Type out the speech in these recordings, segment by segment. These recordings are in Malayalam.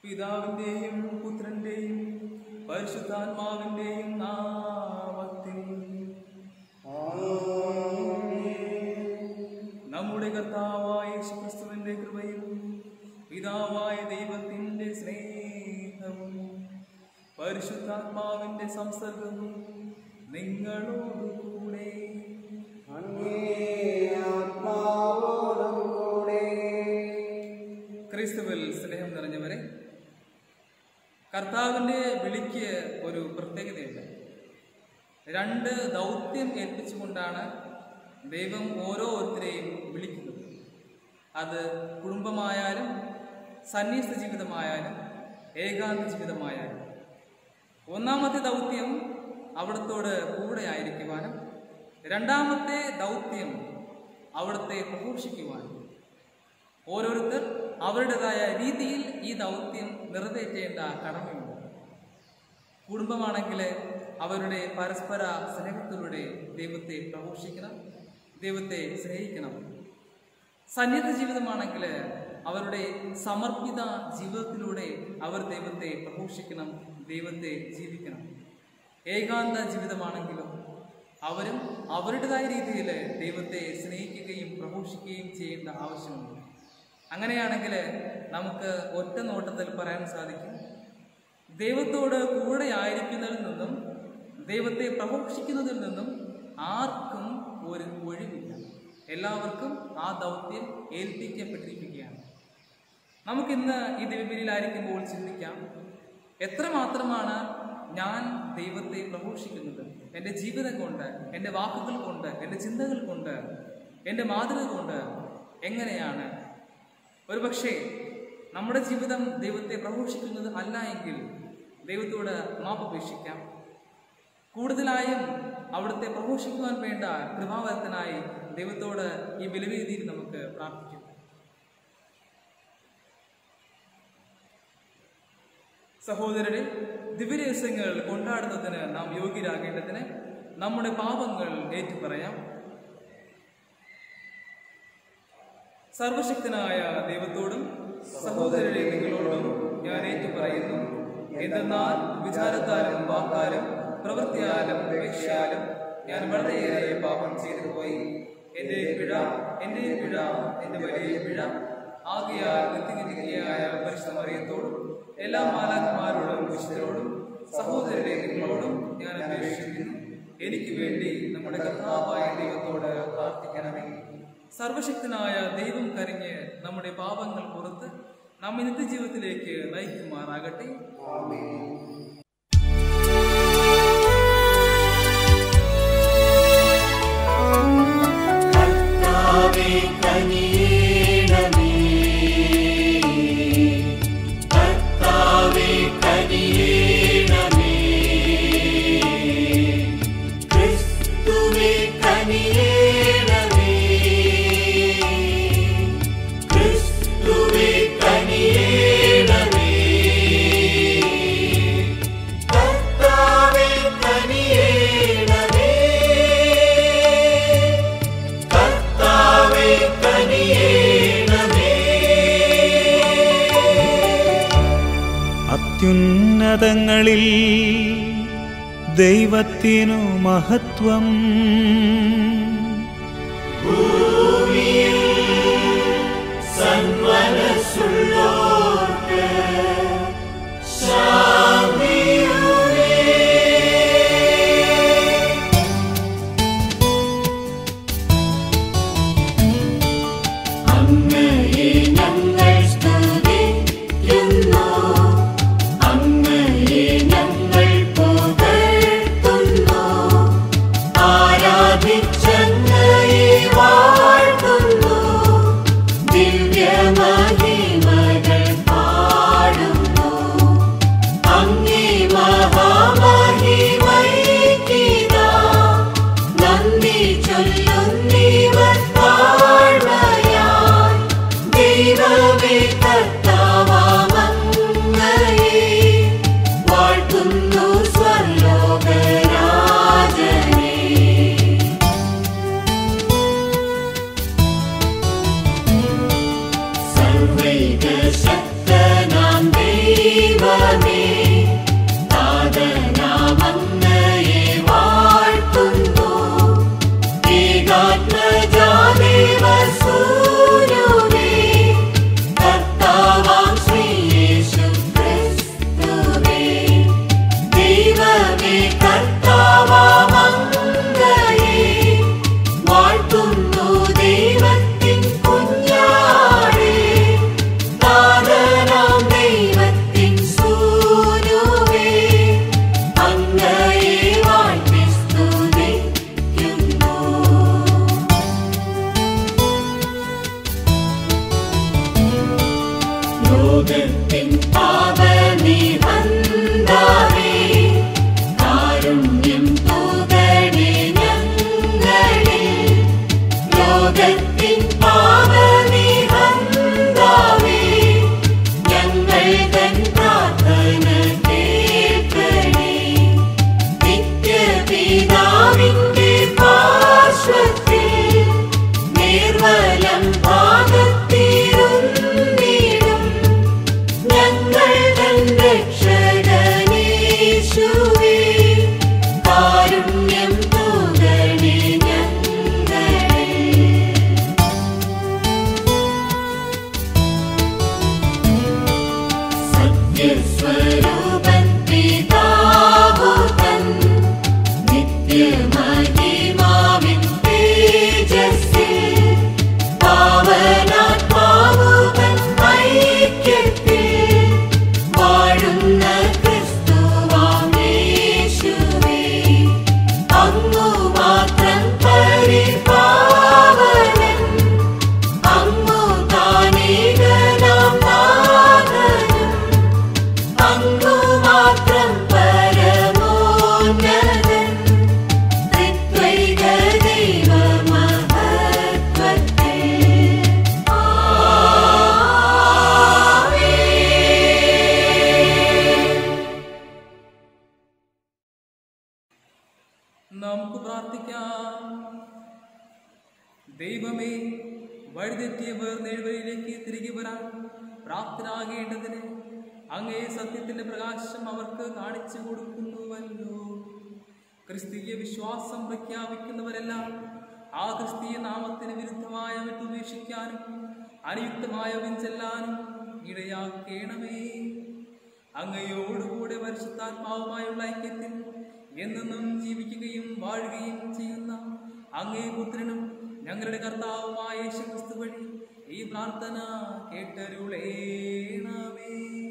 പിതാവിന്റെയും പുത്രന്റെയും പരിശുദ്ധാത്മാവിന്റെയും നാമത്തിൽ നമ്മുടെ കർത്താവായ യേശുക്രിസ്തുവിന്റെ കൃപയും പിതാവായ ദൈവത്തിന്റെ സ്നേഹവും പരിശുദ്ധാത്മാവിന്റെ സംസർഗവും നിങ്ങളോടുകൂടെ ക്രിസ്തുവിൽ സ്നേഹം നിറഞ്ഞവരെ കർത്താവിന്റെ വിളിക്ക് ഒരു പ്രത്യേകതയുണ്ട് രണ്ട് ദൗത്യം ഏൽപ്പിച്ചുകൊണ്ടാണ് ദൈവം ഓരോരുത്തരെയും വിളിക്കുന്നത് അത് കുടുംബമായാലും സന്യസ്ത ജീവിതമായാലും ഏകാന്ത ജീവിതമായാലും ഒന്നാമത്തെ ദൗത്യം അവിടത്തോട് കൂടെ ആയിരിക്കുവാനും രണ്ടാമത്തെ ദൗത്യം അവിടുത്തെ പ്രഘോഷിക്കുവാനും ഓരോരുത്തർ അവരുടേതായ രീതിയിൽ ഈ ദൗത്യം നിറവേറ്റേണ്ട കടമയുണ്ട് കുടുംബമാണെങ്കിൽ അവരുടെ പരസ്പര സ്നേഹത്തിലൂടെ ദൈവത്തെ പ്രഘോഷിക്കണം ദൈവത്തെ സ്നേഹിക്കണം സന്നിധ ജീവിതമാണെങ്കിൽ അവരുടെ സമർപ്പിത ജീവിതത്തിലൂടെ അവർ ദൈവത്തെ പ്രഘോഷിക്കണം ദൈവത്തെ ജീവിക്കണം ഏകാന്ത ജീവിതമാണെങ്കിലും അവരും അവരുടേതായ രീതിയിൽ ദൈവത്തെ സ്നേഹിക്കുകയും പ്രഘോഷിക്കുകയും ചെയ്യേണ്ട ആവശ്യമുണ്ട് അങ്ങനെയാണെങ്കിൽ നമുക്ക് ഒറ്റ നോട്ടത്തിൽ പറയാൻ സാധിക്കും ദൈവത്തോട് കൂടെ ആയിരിക്കുന്നതിൽ നിന്നും ദൈവത്തെ പ്രഘോഷിക്കുന്നതിൽ നിന്നും ആർക്കും ഒരു ഒഴിവില്ല എല്ലാവർക്കും ആ ദൗത്യം ഏൽപ്പിക്കപ്പെട്ടിരിക്കുകയാണ് നമുക്കിന്ന് ഈ ദിവ്യബലിയിലായിരിക്കുമ്പോൾ ചിന്തിക്കാം എത്രമാത്രമാണ് ഞാൻ ദൈവത്തെ പ്രഘോഷിക്കുന്നത് എൻ്റെ ജീവിതം കൊണ്ട് എൻ്റെ വാക്കുകൾ കൊണ്ട് എൻ്റെ ചിന്തകൾ കൊണ്ട് എൻ്റെ മാതൃക കൊണ്ട് എങ്ങനെയാണ് ഒരുപക്ഷെ നമ്മുടെ ജീവിതം ദൈവത്തെ പ്രഘോഷിക്കുന്നത് അല്ല എങ്കിൽ ദൈവത്തോട് മാപ്പപേക്ഷിക്കാം കൂടുതലായും അവിടുത്തെ പ്രഘോഷിക്കുവാൻ വേണ്ട കൃപാവരത്തിനായി ദൈവത്തോട് ഈ ബലിവേദിയിൽ നമുക്ക് പ്രാർത്ഥിക്കാം സഹോദരരെ ദിവ്യരഹസ്യങ്ങൾ കൊണ്ടാടുന്നതിന് നാം യോഗ്യരാകേണ്ടതിന് നമ്മുടെ പാപങ്ങൾ ഏറ്റുപറയാം സർവശക്തനായ ദൈവത്തോടും സഹോദരരെ നിങ്ങളോടും ഞാൻ ഏറ്റുപറയുന്നു എന്തെന്നാൽ വിചാരത്താലും വാക്കാലും പ്രവൃത്തിയാലും ഉപേക്ഷയാലും ഞാൻ വളരെയേറെ പാപം ചെയ്തു പോയി എന്റെ പിഴ എന്റെ പിഴ എന്റെ വലിയ പിഴ ആകയാൽ നിത്യനിധിയായ പരിശുദ്ധമറിയത്തോടും എല്ലാ മാലാഖമാരോടും വിശുദ്ധരോടും സഹോദരരെ നിങ്ങളോടും ഞാൻ അപേക്ഷിക്കുന്നു എനിക്ക് വേണ്ടി നമ്മുടെ കർത്താവായ ദൈവത്തോട് പ്രാർത്ഥിക്കണമേ സർവശക്തനായ ദൈവം കരഞ്ഞ് നമ്മുടെ പാപങ്ങൾ പുറത്ത് നമ്മെ നിത്യജീവിതത്തിലേക്ക് നയിക്കുമാറാകട്ടെ കർത്താവേ കനിയേണമേ കർത്താവേ കനിയേണമേ ക്രിസ്തുവേ കനിയേണമേ ക്രിസ്തുവേ കനിയേണമേ കർത്താവേ കനിയേണമേ കർത്താവേ കനിയേണമേ അത്യുന്നതങ്ങളിൽ ദൈവത്തിനു മഹത്വം ഭൂമിയിൽ സന്മനസ്സുള്ളോർക്ക് ശാന്തിയുമേ അങ്ങയെ ഞങ്ങൾ സ്തുതിക്കുന്നു അങ്ങയെ ഞങ്ങൾ പുകഴ്ത്തുന്നു ആരാധിച്ചങ്ങയെ വാഴ്ത്തുന്നു ദിവ്യമഹിമകൾ പാടുന്നു അങ്ങേ മഹാമഹിമൈക്കിതാ നന്ദി ചൊല്ലുന്നിവർ താഴ്മയായി ദൈവമേ കർത്താവാമങ്ങയെ വാഴ്ത്തുന്നു സ്വർലോകരാജനേ സർവൈക ശക്തനാം ദൈവം ലോകത്തിൻ പാപനിബന്ധാവേ കാരുണ്യം തൂകണേ ഞങ്ങളിൽ ലോകത്തിൻ പാപനിബന്ധാവേ ഞങ്ങൾ തൻ പ്രാർത്ഥന കേൾക്കണേ നിത്യപിതാവിന്റെ പാർശ്വത്തിൽ നിർവലം ഭാഗത്തിരുന്നിടും ഞങ്ങൾ തൻ രക്ഷകനേശുവേ കാരുണ്യം തൂകണേ ഞങ്ങളിൽ സത്യസ്വരൂപൻ പിതാവുതൻ നിത്യമഹിമാവിൻ തേജസ്സിൽ പാവനാത്മാവുതൻ ഐക്യത്തിൽ വാഴുന്ന ക്രിസ്തുവാം യേശുവേ അങ്ങു മാത്രം പരിപാവനൻ അങ്ങു താനേകനാം നാഥനും അങ്ങു മാത്രം പരമോന്നതൻ ത്രിത്വൈക ദൈവമഹത്വത്തിൽ ആമേൻ നമുക്ക് പ്രാർത്ഥിക്കാം ദൈവമേ വഴിതെറ്റിയവർ നേഴ്വഴിയിലേക്ക് തിരികെ വരാൻ പ്രാപ്തരാകേണ്ടതിന് അങ്ങേ സത്യത്തിന്റെ പ്രകാശം അവർക്ക് കാണിച്ചു കൊടുക്കുന്നുവല്ലോ ക്രിസ്തീയ വിശ്വാസം പ്രഖ്യാപിക്കുന്നവരെല്ലാം ആ ക്രിസ്തീയ നാമത്തിന് വിരുദ്ധമായ വിട്ടുപേക്ഷിക്കാനും അനുയുക്തമായ ചെല്ലാനും ഇടയാക്കേണമേ അങ്ങയോടുകൂടെ പരിശുദ്ധാത്മാവുമായുള്ള ഐക്യത്തിൽ എന്നെന്നും ജീവിക്കുകയും വാഴുകയും ചെയ്യുന്ന അങ്ങേ പുത്രനും ഞങ്ങളുടെ കർത്താവുമായ യേശു ക്രിസ്തു വഴി ഈ പ്രാർത്ഥന കേട്ടരുളേണമേ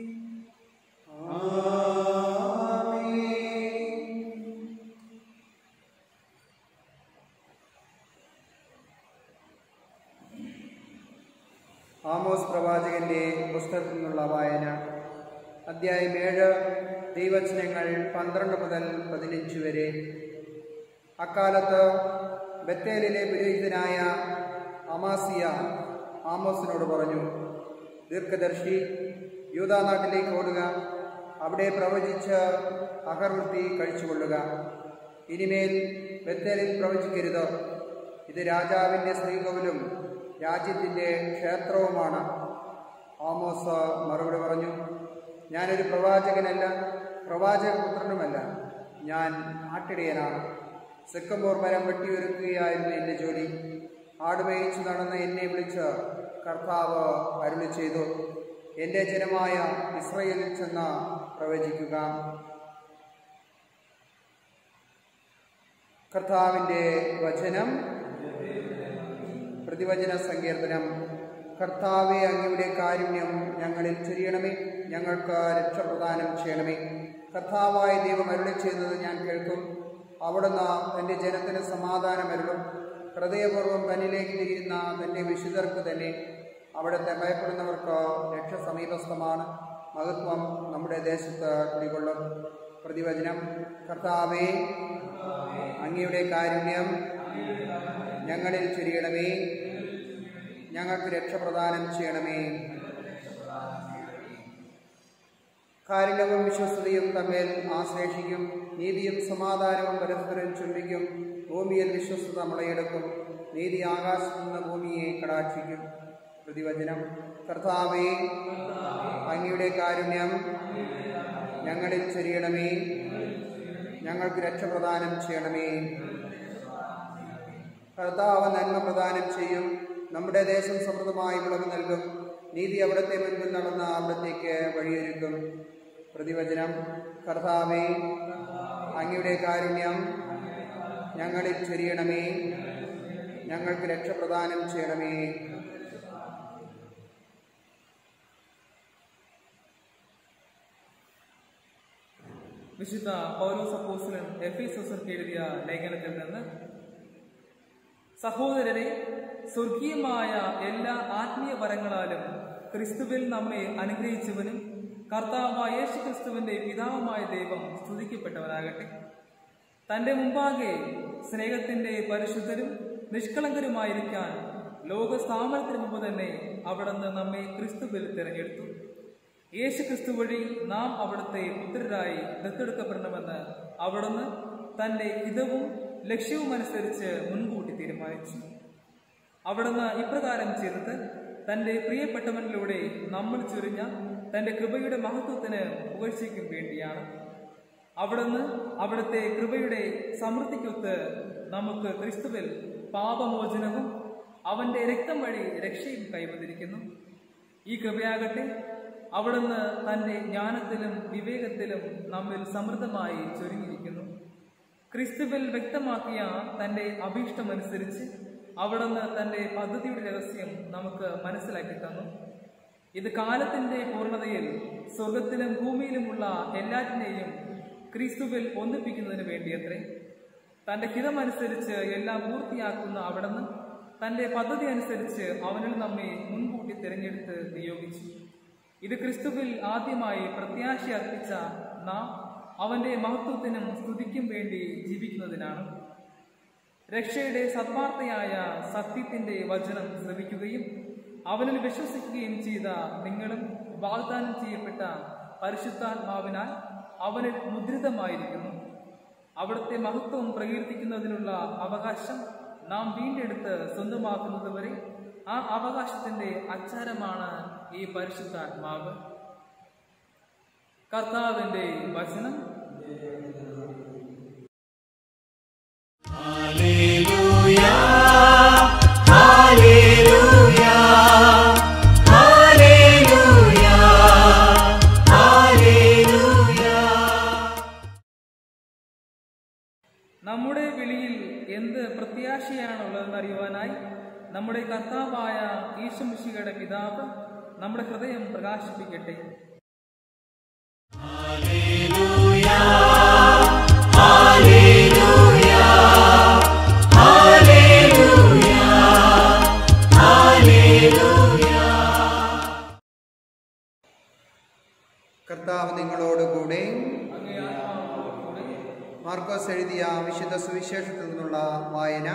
ആമോസ് പ്രവാചകന്റെ പുസ്തകത്തിൽ നിന്നുള്ള വായന അധ്യായം ഏഴ് ദൈവചനങ്ങൾ പന്ത്രണ്ട് മുതൽ പതിനഞ്ച് വരെ അക്കാലത്ത് ബത്തേലിലെ പുരോഹിതനായ അമാസിയ ആമോസിനോട് പറഞ്ഞു ദീർഘദർശി യൂതാ നാട്ടിലേക്ക് ഓടുക അവിടെ പ്രവചിച്ച് അഹർവൃത്തി കഴിച്ചുകൊള്ളുക ഇനിമേൽ ബത്തേലിൽ പ്രവചിക്കരുത് ഇത് രാജാവിൻ്റെ ശ്രീകോവിലും രാജ്യത്തിൻ്റെ ക്ഷേത്രവുമാണ് ആമോസ് മറുപടി പറഞ്ഞു ഞാനൊരു പ്രവാചകനല്ല പ്രവാചകപുത്രനുമല്ല ഞാൻ ആട്ടിടയനാണ് സെക്കമ്പൂർ മരം വെട്ടിയൊരുക്കുകയായിരുന്നു എൻ്റെ ജോലി ആടുമേയിച്ചു നടന്ന് എന്നെ വിളിച്ച് കർത്താവ് അരുളി ചെയ്തു എൻ്റെ ജനമായ ഇസ്രയേലിൽ ചെന്ന് പ്രവചിക്കുക കർത്താവിൻ്റെ വചനം പ്രതിവചന സങ്കീർത്തനം കർത്താവെ അങ്ങയുടെ കാരുണ്യം ഞങ്ങളിൽ ചൊരിയണമേ ഞങ്ങൾക്ക് രക്ഷ പ്രദാനം ചെയ്യണമേ കർത്താവായ ദൈവം അരുളി ചെയ്യുന്നത് ഞാൻ കേൾക്കും അവിടുന്ന് തൻ്റെ ജനത്തിന് സമാധാനം അരുളും ഹൃദയപൂർവ്വം തന്നിലേക്ക് തിരിയുന്ന തൻ്റെ വിശുദ്ധർക്ക് തന്നെ അവിടുത്തെ ഭയപ്പെടുന്നവർക്ക് രക്ഷ സമീപസ്ഥമാണ് മഹത്വം നമ്മുടെ ദേശത്ത് കുടികൊള്ളും പ്രതിവചനം കർത്താവേ അങ്ങയുടെ കാരുണ്യം ഞങ്ങളിൽ ചൊരിയണമേ ഞങ്ങൾക്ക് രക്ഷപ്രദാനം ചെയ്യണമേ കാരുണ്യവും വിശ്വസ്തയും തമ്മിൽ ആശ്ലേഷിക്കും നീതിയും സമാധാനവും പരസ്പരം ചുംബിക്കും ഭൂമിയിൽ വിശ്വസ്തത മുളയെടുക്കും നീതി ആകാശത്തു നിന്ന് ഭൂമിയെ കടാക്ഷിക്കും പ്രതിവചനം കർത്താവേ അങ്ങയുടെ കാരുണ്യം ഞങ്ങളിൽ ചൊരിയണമേ ഞങ്ങൾക്ക് രക്ഷപ്രദാനം ചെയ്യണമേ കർത്താവ് നന്മ പ്രദാനം ചെയ്യും നമ്മുടെ ദേശം സമൃദ്ധമായി വിളവ് നൽകും നീതി അവിടത്തെ മുൻപിൽ നടന്ന് അവിടത്തേക്ക് വഴിയൊരുക്കും പ്രതിവചനം കർത്താവേ അങ്ങയുടെ കാരുണ്യം ഞങ്ങളിൽ ചൊരിയണമേ ഞങ്ങൾക്ക് രക്ഷപ്രദാനം ചെയ്യണമേ വിശുദ്ധ പൗലോസ് അപ്പോസ്തലൻ എഫീസോസർക്ക് എഴുതിയ ലേഖനത്തിൽ നിന്ന് സഹോദരരെ സ്വർഗീയമായ എല്ലാ ആത്മീയ വരങ്ങളാലും ക്രിസ്തുവിൽ നമ്മെ അനുഗ്രഹിച്ചവനും കർത്താവായ യേശു ക്രിസ്തുവിന്റെ പിതാവുമായ ദൈവം സ്തുതിക്കപ്പെട്ടവനാകട്ടെ തന്റെ മുമ്പാകെ സ്നേഹത്തിന്റെ പരിശുദ്ധരും നിഷ്കളങ്കരുമായിരിക്കാൻ ലോക സ്ഥാപനത്തിന് മുമ്പ് തന്നെ അവിടുന്ന് നമ്മെ ക്രിസ്തുവിൽ തിരഞ്ഞെടുത്തു യേശു ക്രിസ്തു വഴി നാം അവിടുത്തെ പുത്രരായി ദത്തെടുക്കപ്പെടണമെന്ന് അവിടുന്ന് തന്റെ ഹിതവും ലക്ഷ്യവും അനുസരിച്ച് മുൻകൂട്ടി തീരുമാനിച്ചു അവിടുന്ന് ഇപ്രകാരം ചെയ്തത് തന്റെ പ്രിയപ്പെട്ടവനിലൂടെ നമ്മൾ ചൊരിഞ്ഞ തന്റെ കൃപയുടെ മഹത്വത്തിന് പുകഴ്ചയ്ക്കും വേണ്ടിയാണ് അവിടുന്ന് അവിടുത്തെ കൃപയുടെ സമൃദ്ധിക്കൊത്ത് നമുക്ക് ക്രിസ്തുവിൽ പാപമോചനവും അവന്റെ രക്തം വഴി രക്ഷയും കൈവന്നിരിക്കുന്നു ഈ കൃപയാകട്ടെ അവിടുന്ന് തന്റെ ജ്ഞാനത്തിലും വിവേകത്തിലും നമ്മിൽ സമൃദ്ധമായി ചൊരിഞ്ഞിരിക്കുന്നു ക്രിസ്തുവിൽ വ്യക്തമാക്കിയ തന്റെ അഭീഷ്ടമനുസരിച്ച് അവിടുന്ന് തന്റെ പദ്ധതിയുടെ രഹസ്യം നമുക്ക് മനസ്സിലാക്കി തന്നു ഇത് കാലത്തിന്റെ പൂർണ്ണതയിൽ സ്വർഗത്തിലും ഭൂമിയിലുമുള്ള എല്ലാറ്റിനെയും ക്രിസ്തുവിൽ ഒന്നിപ്പിക്കുന്നതിന് വേണ്ടിയത്രേ തന്റെ ഹിതമനുസരിച്ച് എല്ലാം പൂർത്തിയാക്കുന്ന അവിടുന്ന് തന്റെ പദ്ധതി അനുസരിച്ച് അവനിൽ നമ്മെ മുൻകൂട്ടി തിരഞ്ഞെടുത്ത് നിയോഗിച്ചു ഇത് ക്രിസ്തുവിൽ ആദ്യമായി പ്രത്യാശ അർപ്പിച്ച നാം അവന്റെ മഹത്വത്തിനും സ്തുതിക്കും വേണ്ടി ജീവിക്കുന്നതിനാണ് രക്ഷയുടെ സത്വാർത്ഥയായ സത്യത്തിന്റെ വചനം ശ്രവിക്കുകയും അവനിൽ വിശ്വസിക്കുകയും ചെയ്ത നിങ്ങളും വാഗ്ദാനം ചെയ്യപ്പെട്ട പരിശുദ്ധാത്മാവിനാൽ അവനിൽ മുദ്രിതമായിരിക്കുന്നു അവിടുത്തെ മഹത്വം പ്രകീർത്തിക്കുന്നതിനുള്ള അവകാശം നാം വീണ്ടെടുത്ത് സ്വന്തമാക്കുന്നതുവരെ ആ അവകാശത്തിന്റെ അച്ചാരമാണ് ഈ പരിശുദ്ധാത്മാവ് കർത്താവിന്റെ വചനം നമ്മുടെ വിളിയിൽ എന്ത് പ്രത്യാശയാണുള്ളതെന്ന് അറിയുവാനായി നമ്മുടെ കർത്താവായ ഈശുമിശിയുടെ പിതാവ് നമ്മുടെ ഹൃദയം പ്രകാശിപ്പിക്കട്ടെ കർത്താവ് നിങ്ങളോടുകൂടെ അങ്ങേ ആത്മാവോടുകൂടെ മാർക്കോസ് എഴുതിയ വിശുദ്ധ സുവിശേഷത്തിൽ നിന്നുള്ള വായന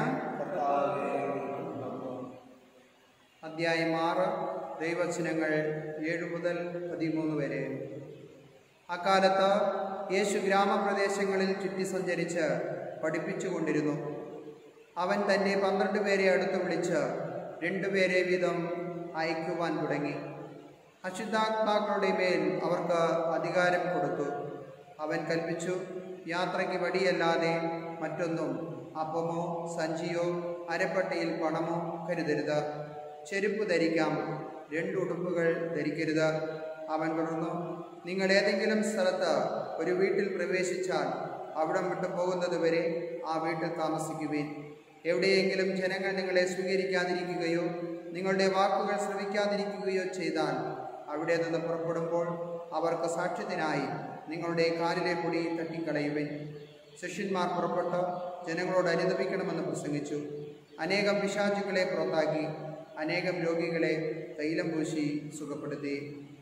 അധ്യായം ആറ് ദൈവവചനങ്ങൾ ഏഴ് മുതൽ പതിമൂന്ന് വരെ അക്കാലത്ത് യേശു ഗ്രാമപ്രദേശങ്ങളിൽ ചുറ്റി സഞ്ചരിച്ച് പഠിപ്പിച്ചുകൊണ്ടിരുന്നു അവൻ തൻ്റെ പന്ത്രണ്ട് പേരെ അടുത്ത് വിളിച്ച് രണ്ടുപേരെ വീതം അയക്കുവാൻ തുടങ്ങി അശുദ്ധാത്മാക്കളുടെ മേൽ അവർക്ക് അധികാരം കൊടുത്തു അവൻ കൽപ്പിച്ചു യാത്രയ്ക്ക് വടിയല്ലാതെ മറ്റൊന്നും അപ്പമോ സഞ്ചിയോ അരപ്പട്ടയിൽ പണമോ കരുതരുത് ചെരുപ്പ് ധരിക്കാം രണ്ട് ഉടുപ്പുകൾ ധരിക്കരുത് അവൻ തുടർന്നു നിങ്ങൾ ഏതെങ്കിലും സ്ഥലത്ത് ഒരു വീട്ടിൽ പ്രവേശിച്ചാൽ അവിടം വിട്ടു പോകുന്നത് വരെ ആ വീട്ടിൽ താമസിക്കുവിൻ എവിടെയെങ്കിലും ജനങ്ങൾ നിങ്ങളെ സ്വീകരിക്കാതിരിക്കുകയോ നിങ്ങളുടെ വാക്കുകൾ ശ്രവിക്കാതിരിക്കുകയോ ചെയ്താൽ അവിടെ നിന്ന് പുറപ്പെടുമ്പോൾ അവർക്ക് സാക്ഷ്യത്തിനായി നിങ്ങളുടെ കാലിലെ പൊടി തട്ടിക്കളയുവിൻ ശിഷ്യന്മാർ പുറപ്പെട്ട് ജനങ്ങളോട് അനുദപിക്കണമെന്ന് പ്രസംഗിച്ചു അനേകം പിശാചുക്കളെ പുറത്താക്കി അനേകം രോഗികളെ തൈലം പൂശി സുഖപ്പെടുത്തി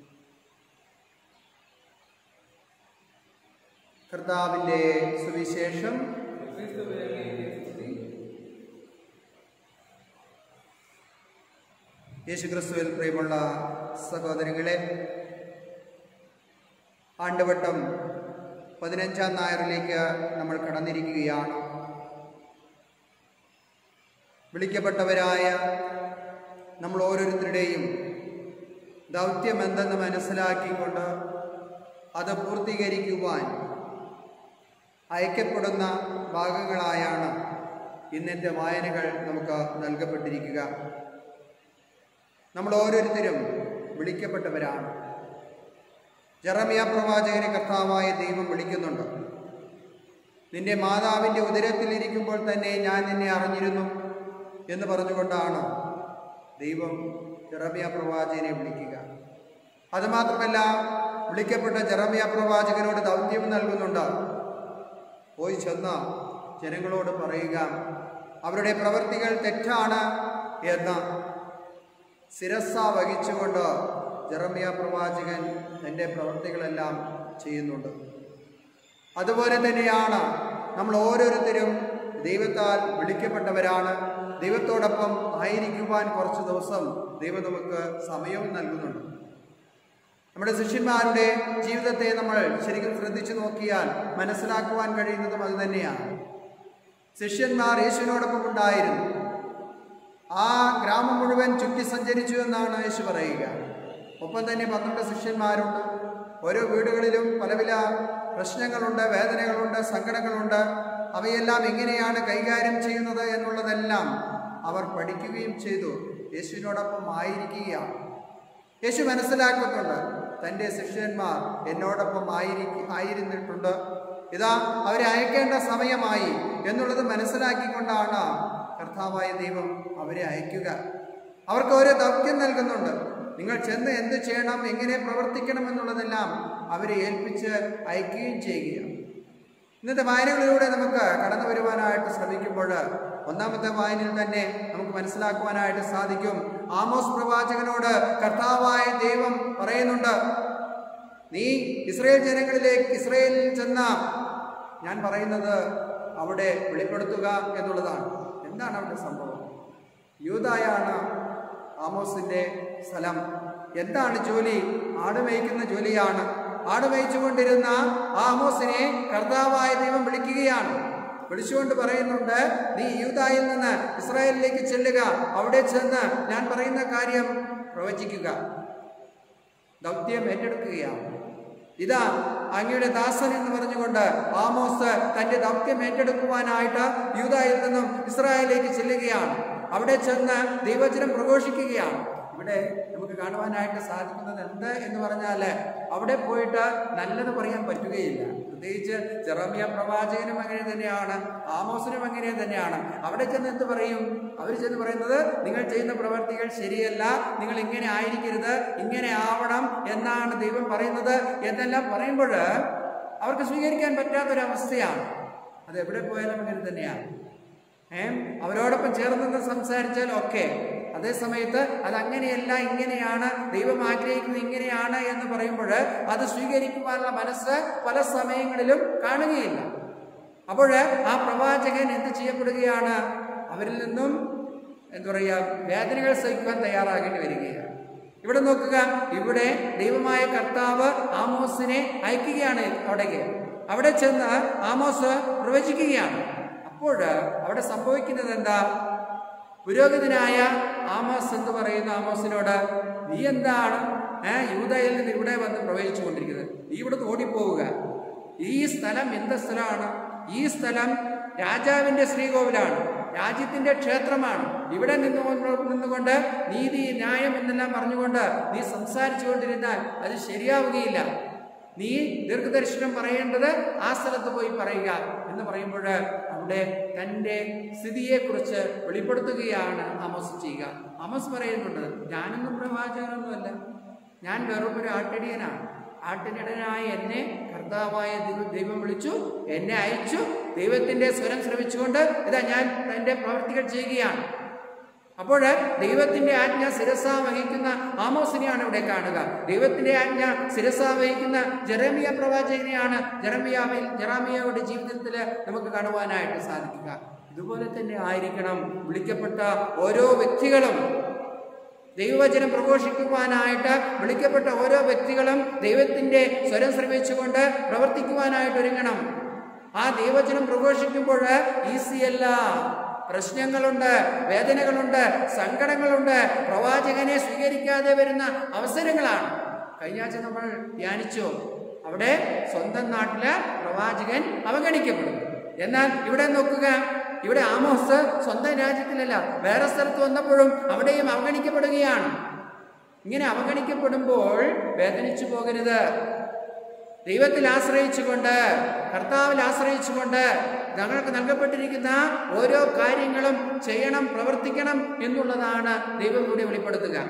കർത്താവിൻ്റെ സുവിശേഷം ക്രിസ്തുവേ അങ്ങേക്ക് സ്തുതി. യേശുക്രിസ്തുവിൽ പ്രിയമുള്ള സഹോദരങ്ങളെ ആണ്ടുവട്ടം പതിനഞ്ചാം നായറിലേക്ക് നമ്മൾ കടന്നിരിക്കുകയാണ് വിളിക്കപ്പെട്ടവരായ നമ്മൾ ഓരോരുത്തരുടെയും ദൗത്യം എന്തെന്ന് മനസ്സിലാക്കിക്കൊണ്ട് അത് പൂർത്തീകരിക്കുവാൻ അയക്കപ്പെടുന്ന ഭാഗങ്ങളായാണ് ഇന്നത്തെ വായനകൾ നമുക്ക് നൽകപ്പെട്ടിരിക്കുക നമ്മൾ ഓരോരുത്തരും വിളിക്കപ്പെട്ടവരാണ് ജറമിയ പ്രവാചകനെ കർത്താവായ ദൈവം വിളിക്കുന്നുണ്ട് നിന്റെ മാതാവിൻ്റെ ഉദരത്തിലിരിക്കുമ്പോൾ തന്നെ ഞാൻ നിന്നെ അറിഞ്ഞിരുന്നു എന്ന് പറഞ്ഞുകൊണ്ടാണ് ദൈവം ജറമിയ പ്രവാചകനെ വിളിക്കുക അതുമാത്രമല്ല വിളിക്കപ്പെട്ട ജറമിയ പ്രവാചകനോട് ദൗത്യം നൽകുന്നുണ്ട് പോയി ചെന്ന ജനങ്ങളോട് പറയുക അവരുടെ പ്രവൃത്തികൾ തെറ്റാണ് എന്ന് ശിരസ വഹിച്ചുകൊണ്ട് ജെറമിയ പ്രവാചകൻ തൻ്റെ പ്രവൃത്തികളെല്ലാം ചെയ്യുന്നുണ്ട് അതുപോലെ തന്നെയാണ് നമ്മൾ ഓരോരുത്തരും ദൈവത്താൽ വിളിക്കപ്പെട്ടവരാണ് ദൈവത്തോടൊപ്പം ആയിരിക്കുവാൻ കുറച്ച് ദിവസം ദൈവം നമുക്ക് സമയവും നൽകുന്നുണ്ട് നമ്മുടെ ശിഷ്യന്മാരുടെ ജീവിതത്തെ നമ്മൾ ശരിക്കും ശ്രദ്ധിച്ചു നോക്കിയാൽ മനസ്സിലാക്കുവാൻ കഴിയുന്നതും അത് തന്നെയാണ് ശിഷ്യന്മാർ യേശുവിനോടൊപ്പം ഉണ്ടായിരുന്നു ആ ഗ്രാമം മുഴുവൻ ചുറ്റി സഞ്ചരിച്ചു എന്നാണ് യേശു പറയുക ഒപ്പം തന്നെ പന്ത്രണ്ട് ശിഷ്യന്മാരുണ്ട് ഓരോ വീടുകളിലും പല പല പ്രശ്നങ്ങളുണ്ട് വേദനകളുണ്ട് സങ്കടങ്ങളുണ്ട് അവയെല്ലാം എങ്ങനെയാണ് കൈകാര്യം ചെയ്യുന്നത് എന്നുള്ളതെല്ലാം അവർ പഠിക്കുകയും ചെയ്തു യേശുവിനോടൊപ്പം ആയിരിക്കുകയാണ് യേശു മനസ്സിലാക്കുന്നുണ്ട് തൻ്റെ ശിഷ്യന്മാർ എന്നോടൊപ്പം ആയിരിക്ക ആയിരുന്നിട്ടുണ്ട് ഇതാ അവരെ അയക്കേണ്ട സമയമായി എന്നുള്ളത് മനസ്സിലാക്കിക്കൊണ്ടാണ് കർത്താവായ ദൈവം അവരെ അയക്കുക അവർക്ക് ഓരോ ദൗത്യം നൽകുന്നുണ്ട് നിങ്ങൾ ചെന്ന് എന്ത് ചെയ്യണം എങ്ങനെ പ്രവർത്തിക്കണം എന്നുള്ളതെല്ലാം അവരെ ഏൽപ്പിച്ച് അയക്കുകയും ചെയ്യുകയാണ് ഇന്നത്തെ വായനകളിലൂടെ നമുക്ക് കടന്നു വരുവാനായിട്ട് ശ്രമിക്കുമ്പോൾ ഒന്നാമത്തെ വായനയിൽ തന്നെ നമുക്ക് മനസ്സിലാക്കുവാനായിട്ട് സാധിക്കും ആമോസ് പ്രവാചകനോട് കർത്താവായ ദൈവം പറയുന്നുണ്ട് നീ ഇസ്രയേൽ ജനങ്ങളിലേക്ക് ഇസ്രയേലിൽ ചെന്ന ഞാൻ പറയുന്നത് അവിടെ വെളിപ്പെടുത്തുക എന്നുള്ളതാണ് എന്താണ് അവിടെ സംഭവം യൂതായാണ് ആമോസിന്റെ സ്ഥലം എന്താണ് ജോലി ആട് മേയ്ക്കുന്ന ജോലിയാണ് ആട് മേയിച്ചുകൊണ്ടിരുന്ന ആ ആമോസിനെ കർത്താവായ ദൈവം വിളിക്കുകയാണ് വിളിച്ചുകൊണ്ട് പറയുന്നുണ്ട് നീ യൂതായിൽ നിന്ന് ഇസ്രായേലിലേക്ക് ചെല്ലുക അവിടെ ചെന്ന് ഞാൻ പറയുന്ന കാര്യം പ്രവചിക്കുക ദൗത്യം ഏറ്റെടുക്കുകയാണ് ഇതാ അങ്ങയുടെ ദാസൻ എന്ന് പറഞ്ഞുകൊണ്ട് ആമോസ് തന്റെ ദൗത്യം ഏറ്റെടുക്കുവാനായിട്ട് യൂതായിൽ നിന്നും ഇസ്രായേലിലേക്ക് ചെല്ലുകയാണ് അവിടെ ചെന്ന് ദൈവചനം പ്രഘോഷിക്കുകയാണ് ഇവിടെ നമുക്ക് കാണുവാനായിട്ട് സാധിക്കുന്നത് എന്ത് എന്ന് പറഞ്ഞാൽ അവിടെ പോയിട്ട് നല്ലത് പറയാൻ പറ്റുകയില്ല പ്രത്യേകിച്ച് ചെറമിയ പ്രവാചകനും അങ്ങനെ തന്നെയാണ് ആമോസിനും അങ്ങനെ തന്നെയാണ് അവിടെ ചെന്ന് എന്ത് പറയും അവർ ചെന്ന് പറയുന്നത് നിങ്ങൾ ചെയ്യുന്ന പ്രവർത്തികൾ ശരിയല്ല നിങ്ങൾ ഇങ്ങനെ ആയിരിക്കരുത് ഇങ്ങനെ ആവണം എന്നാണ് ദൈവം പറയുന്നത് എന്നെല്ലാം പറയുമ്പോൾ അവർക്ക് സ്വീകരിക്കാൻ പറ്റാത്തൊരവസ്ഥയാണ് അത് എവിടെ പോയാലും അങ്ങനെ തന്നെയാണ് ഏ അവരോടൊപ്പം ചേർന്ന് നിന്ന് സംസാരിച്ചാൽ ഒക്കെ അതേ സമയത്ത് അത് അങ്ങനെയല്ല ഇങ്ങനെയാണ് ദൈവം ആഗ്രഹിക്കുന്നത് ഇങ്ങനെയാണ് എന്ന് പറയുമ്പോൾ അത് സ്വീകരിക്കുവാനുള്ള മനസ്സ് പല സമയങ്ങളിലും കാണുകയില്ല അപ്പോൾ ആ പ്രവാചകൻ എന്ത് ചെയ്യപ്പെടുകയാണ് അവരിൽ നിന്നും എന്താ പറയുക വേദനകൾ സഹിക്കുവാൻ തയ്യാറാകേണ്ടി വരികയാണ് ഇവിടെ നോക്കുക ഇവിടെ ദൈവമായ കർത്താവ് ആമോസിനെ അയക്കുകയാണ് അവിടേക്ക് അവിടെ ചെന്ന് ആമോസ് പ്രവചിക്കുകയാണ് അപ്പോൾ അവിടെ സംഭവിക്കുന്നത് എന്താ പുരോഹിതനായ ആമോസ് എന്ന് പറയുന്ന ആമോസിനോട് നീ എന്താണ് ഏഹ് യൂതയിൽ നിന്ന് ഇവിടെ വന്ന് പ്രവേശിച്ചു കൊണ്ടിരിക്കുന്നത് നീ ഇവിടുന്ന് ഓടിപ്പോവുക ഈ സ്ഥലം എന്ത് സ്ഥലമാണ് ഈ സ്ഥലം രാജാവിന്റെ ശ്രീകോവിലാണ് രാജ്യത്തിന്റെ ക്ഷേത്രമാണ് ഇവിടെ നിന്ന് നിന്നുകൊണ്ട് നീതി ന്യായം എന്നെല്ലാം പറഞ്ഞുകൊണ്ട് നീ സംസാരിച്ചു കൊണ്ടിരുന്നാൽ അത് ശരിയാവുകയില്ല നീ ദീർഘദർശനം പറയേണ്ടത് ആ സ്ഥലത്ത് പോയി പറയുക എന്ന് പറയുമ്പോൾ അവിടെ തൻ്റെ സ്ഥിതിയെക്കുറിച്ച് വെളിപ്പെടുത്തുകയാണ് ആമോസ് ചെയ്യുക ആമോസ് പറയുന്നുണ്ട് ഞാനൊന്നും പ്രവാചകനൊന്നുമല്ല ഞാൻ വെറും ഒരു ആട്ടിടിയനാണ് ആട്ടിനിടനായ എന്നെ കർത്താവായ ദൈവം- ദൈവം വിളിച്ചു എന്നെ അയച്ചു ദൈവത്തിന്റെ സ്വരം ശ്രമിച്ചുകൊണ്ട് ഇതാ ഞാൻ എൻ്റെ പ്രവർത്തികൾ ചെയ്യുകയാണ് അപ്പോൾ ദൈവത്തിന്റെ ആജ്ഞ ശിരസ വഹിക്കുന്ന ആമോസിനെയാണ് ഇവിടെ കാണുക ദൈവത്തിന്റെ ആജ്ഞ ശിരസ വഹിക്കുന്ന ജെറമിയ പ്രവാചകനെയാണ് ജെറമിയാവിൽ ജെറാമിയയുടെ ജീവിതത്തിൽ നമുക്ക് കാണുവാനായിട്ട് സാധിക്കുക ഇതുപോലെ തന്നെ ആയിരിക്കണം വിളിക്കപ്പെട്ട ഓരോ വ്യക്തികളും ദൈവവചനം പ്രഘോഷിക്കുവാനായിട്ട് വിളിക്കപ്പെട്ട ഓരോ വ്യക്തികളും ദൈവത്തിന്റെ സ്വരം ശ്രമിച്ചുകൊണ്ട് പ്രവർത്തിക്കുവാനായിട്ട് ഒരുങ്ങണം ആ ദൈവവചനം പ്രഘോഷിക്കുമ്പോൾ ഈസിയല്ല പ്രശ്നങ്ങളുണ്ട് വേദനകളുണ്ട് സങ്കടങ്ങളുണ്ട് പ്രവാചകനെ സ്വീകരിക്കാതെ വരുന്ന അവസരങ്ങളാണ് കഴിഞ്ഞ ആഴ്ച നമ്മൾ ധ്യാനിച്ചു അവിടെ സ്വന്തം നാട്ടില് പ്രവാചകൻ അവഗണിക്കപ്പെടും എന്നാൽ ഇവിടെ നോക്കുക ഇവിടെ ആമോസ് സ്വന്തം രാജ്യത്തിലല്ല വേറെ സ്ഥലത്ത് വന്നപ്പോഴും അവിടെയും അവഗണിക്കപ്പെടുകയാണ് ഇങ്ങനെ അവഗണിക്കപ്പെടുമ്പോൾ വേദനിച്ചു പോകരുത് ദൈവത്തിൽ ആശ്രയിച്ചുകൊണ്ട് കർത്താവിൽ ആശ്രയിച്ചുകൊണ്ട് ഞങ്ങൾക്ക് നൽകപ്പെട്ടിരിക്കുന്ന ഓരോ കാര്യങ്ങളും ചെയ്യണം പ്രവർത്തിക്കണം എന്നുള്ളതാണ് ദൈവം കൂടി വെളിപ്പെടുത്തുക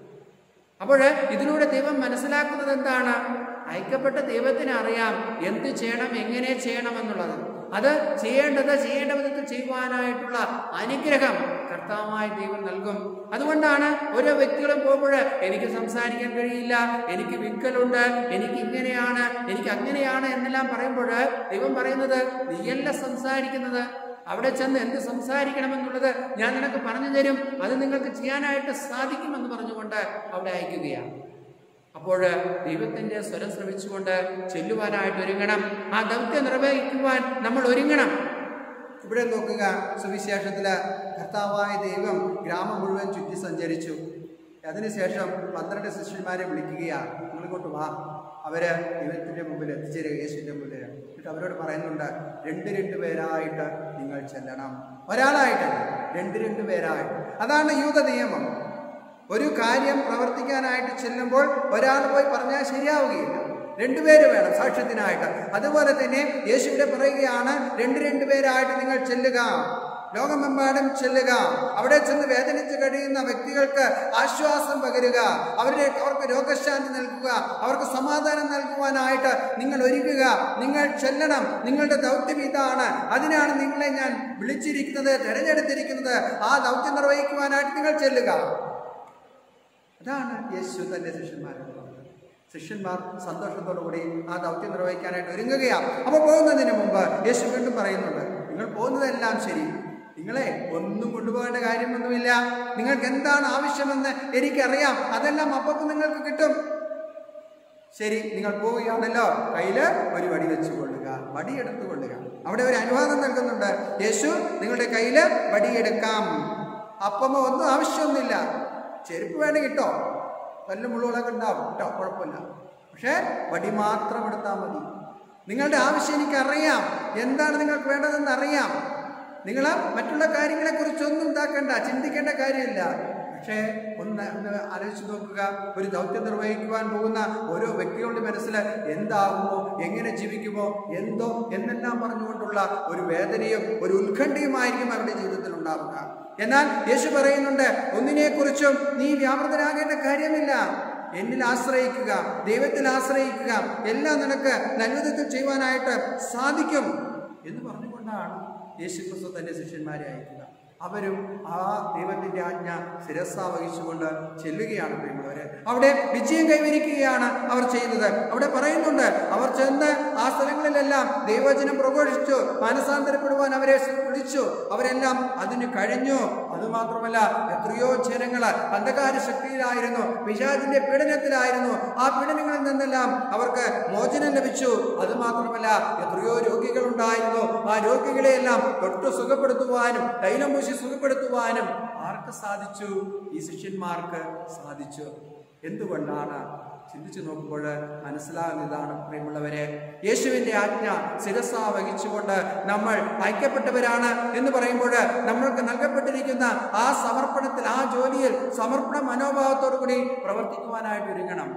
അപ്പോൾ ഇതിലൂടെ ദൈവം മനസ്സിലാക്കുന്നത് എന്താണ് അയക്കപ്പെട്ട ദൈവത്തിന് അറിയാം എന്ത് ചെയ്യണം എങ്ങനെ ചെയ്യണം എന്നുള്ളത് അത് ചെയ്യേണ്ടത് ചെയ്യേണ്ട വിധത്തിൽ ചെയ്യുവാനായിട്ടുള്ള അനുഗ്രഹം കർത്താവായ ദൈവം നൽകും അതുകൊണ്ടാണ് ഓരോ വ്യക്തികളും പോകുമ്പോൾ എനിക്ക് സംസാരിക്കാൻ കഴിയില്ല എനിക്ക് വിക്കലുണ്ട് എനിക്ക് ഇങ്ങനെയാണ് എനിക്ക് അങ്ങനെയാണ് എന്നെല്ലാം പറയുമ്പോൾ ദൈവം പറയുന്നത് നീയല്ല സംസാരിക്കുന്നത് അവിടെ ചെന്ന് എന്ത് സംസാരിക്കണമെന്നുള്ളത് ഞാൻ നിനക്ക് പറഞ്ഞു തരും അത് നിങ്ങൾക്ക് ചെയ്യാനായിട്ട് സാധിക്കുമെന്ന് പറഞ്ഞുകൊണ്ട് അവിടെ അയക്കുകയാണ് അപ്പോൾ ദൈവത്തിന്റെ സ്വരം ശ്രമിച്ചുകൊണ്ട് ചെല്ലുവാനായിട്ട് ഒരുങ്ങണം ആ ദൗത്യം നിർവഹിക്കുവാൻ നമ്മൾ ഒരുങ്ങണം ഇവിടെ നോക്കുക സുവിശേഷത്തില് കർത്താവായ ദൈവം ഗ്രാമം മുഴുവൻ ചുറ്റി സഞ്ചരിച്ചു അതിനുശേഷം പന്ത്രണ്ട് ശിഷ്യന്മാരെ വിളിക്കുകയാ നിങ്ങളിങ്ങോട്ട് വാ അവര് ദൈവത്തിന്റെ മുമ്പിൽ എത്തിച്ചേരുക യേശുവിന്റെ മുമ്പിൽ എന്നിട്ട് അവരോട് പറയുന്നുണ്ട് രണ്ട് രണ്ട് പേരായിട്ട് നിങ്ങൾ ചെല്ലണം ഒരാളായിട്ടല്ല രണ്ട് രണ്ട് പേരായിട്ട് അതാണ് യൂത നിയമം ഒരു കാര്യം പ്രവർത്തിക്കാനായിട്ട് ചെല്ലുമ്പോൾ ഒരാൾ പോയി പറഞ്ഞാൽ ശരിയാവുകയില്ല രണ്ടുപേര് വേണം സാക്ഷ്യത്തിനായിട്ട് അതുപോലെ തന്നെ യേശുവിടെ പറയുകയാണ് രണ്ട് രണ്ട് പേരായിട്ട് നിങ്ങൾ ചെല്ലുക ലോകമെമ്പാടും ചെല്ലുക അവിടെ ചെന്ന് വേദനിച്ച് കഴിയുന്ന വ്യക്തികൾക്ക് ആശ്വാസം പകരുക അവരുടെ അവർക്ക് രോഗശാന്തി നൽകുക അവർക്ക് സമാധാനം നൽകുവാനായിട്ട് നിങ്ങൾ ഒരുങ്ങുക നിങ്ങൾ ചെല്ലണം നിങ്ങളുടെ ദൗത്യം ഇതാണ് അതിനാണ് നിങ്ങളെ ഞാൻ വിളിച്ചിരിക്കുന്നത് തിരഞ്ഞെടുത്തിരിക്കുന്നത് ആ ദൗത്യം നിർവഹിക്കുവാനായിട്ട് നിങ്ങൾ ചെല്ലുക അതാണ് യേശു തന്റെ ശിഷ്യന്മാരോട് പറഞ്ഞത് ശിഷ്യന്മാർ സന്തോഷത്തോടു കൂടി ആ ദൗത്യം നിർവഹിക്കാനായിട്ട് ഒരുങ്ങുകയാണ് അപ്പോൾ പോകുന്നതിന് മുമ്പ് യേശു വീണ്ടും പറയുന്നുണ്ട് നിങ്ങൾ പോകുന്നതെല്ലാം ശരി നിങ്ങളെ ഒന്നും കൊണ്ടുപോകേണ്ട കാര്യമൊന്നുമില്ല നിങ്ങൾക്ക് എന്താണ് ആവശ്യമെന്ന് എനിക്കറിയാം അതെല്ലാം അപ്പം നിങ്ങൾക്ക് കിട്ടും ശരി നിങ്ങൾ പോവുകയാണല്ലോ കയ്യില് ഒരു വടി വെച്ച് കൊള്ളുക വടി എടുത്തു കൊള്ളുക അവിടെ ഒരു അനുവാദം നൽകുന്നുണ്ട് യേശു നിങ്ങളുടെ കയ്യില് വടിയെടുക്കാം അപ്പമോ ഒന്നും ആവശ്യമൊന്നുമില്ല ചെരുപ്പ് വേണമെങ്കിൽ കിട്ടോ കല്ല് മുള്ളുകളൊക്കെ ഉണ്ടാവും കേട്ടോ കുഴപ്പമില്ല പക്ഷേ വടി മാത്രം എടുത്താൽ മതി നിങ്ങളുടെ ആവശ്യം എനിക്കറിയാം എന്താണ് നിങ്ങൾക്ക് വേണ്ടതെന്ന് അറിയാം നിങ്ങൾ മറ്റുള്ള കാര്യങ്ങളെക്കുറിച്ചൊന്നും ഉണ്ടാക്കേണ്ട ചിന്തിക്കേണ്ട കാര്യമില്ല പക്ഷേ ഒന്ന് ഒന്ന് ആലോചിച്ച് നോക്കുക ഒരു ദൗത്യം നിർവഹിക്കുവാൻ പോകുന്ന ഓരോ വ്യക്തികളുടെ മനസ്സിൽ എന്താകുമോ എങ്ങനെ ജീവിക്കുമോ എന്തോ എന്നെല്ലാം പറഞ്ഞുകൊണ്ടുള്ള ഒരു വേദനയും ഒരു ഉത്കണ്ഠയുമായിരിക്കും അവരുടെ ജീവിതത്തിൽ ഉണ്ടാവുക എന്നാൽ യേശു പറയുന്നുണ്ട് ഒന്നിനെക്കുറിച്ചും നീ വ്യാപൃതരാകേണ്ട കാര്യമില്ല എന്നിൽ ആശ്രയിക്കുക ദൈവത്തിൽ ആശ്രയിക്കുക എല്ലാം നിനക്ക് നല്ലവിധത്തിൽ ചെയ്യുവാനായിട്ട് സാധിക്കും എന്ന് പറഞ്ഞുകൊണ്ടാണ് യേശു ക്രിസ്തു തന്റെ ശിഷ്യന്മാരെ അയക്കുക അവരും ആ ദൈവത്തിന്റെ ആജ്ഞ ശിരസ വഹിച്ചുകൊണ്ട് ചെല്ലുകയാണ് പ്രിയമുള്ളവരെ അവിടെ വിജയം കൈവരിക്കുകയാണ് അവർ ചെയ്യുന്നത് അവിടെ പറയുന്നുണ്ട് അവർ ചെന്ന് ആ സ്ഥലങ്ങളിലെല്ലാം ദൈവചനം പ്രഘോഷിച്ചു മാനസാന്തരപ്പെടുവാൻ അവരെ വിളിച്ചു അവരെല്ലാം അതിന് കഴിഞ്ഞു അതുമാത്രമല്ല എത്രയോ ജനങ്ങൾ അന്ധകാര ശക്തിയിലായിരുന്നു പിശാചിന്റെ പീഡനത്തിലായിരുന്നു ആ പീഡനങ്ങളിൽ നിന്നെല്ലാം അവർക്ക് മോചനം ലഭിച്ചു അതുമാത്രമല്ല എത്രയോ രോഗികളുണ്ടായിരുന്നു ആ രോഗികളെയെല്ലാം തൊട്ട് സുഖപ്പെടുത്തുവാനും തൈലം പൂശി സുഖപ്പെടുത്തുവാനും ആർക്ക് സാധിച്ചു ഈ ശിഷ്യന്മാർക്ക് സാധിച്ചു എന്തുകൊണ്ടാണ് ചിന്തിച്ചു നോക്കുമ്പോൾ മനസ്സിലാകുന്ന ഇതാണ് പ്രിയമുള്ളവരെ യേശുവിന്റെ ആജ്ഞ ശിരസ വഹിച്ചുകൊണ്ട് നമ്മൾ ഐക്യപ്പെട്ടവരാണ് എന്ന് പറയുമ്പോൾ നമ്മൾക്ക് നൽകപ്പെട്ടിരിക്കുന്ന ആ സമർപ്പണത്തിൽ ആ ജോലിയിൽ സമർപ്പണ മനോഭാവത്തോടു കൂടി പ്രവർത്തിക്കുവാനായിട്ട് ഒരുങ്ങണം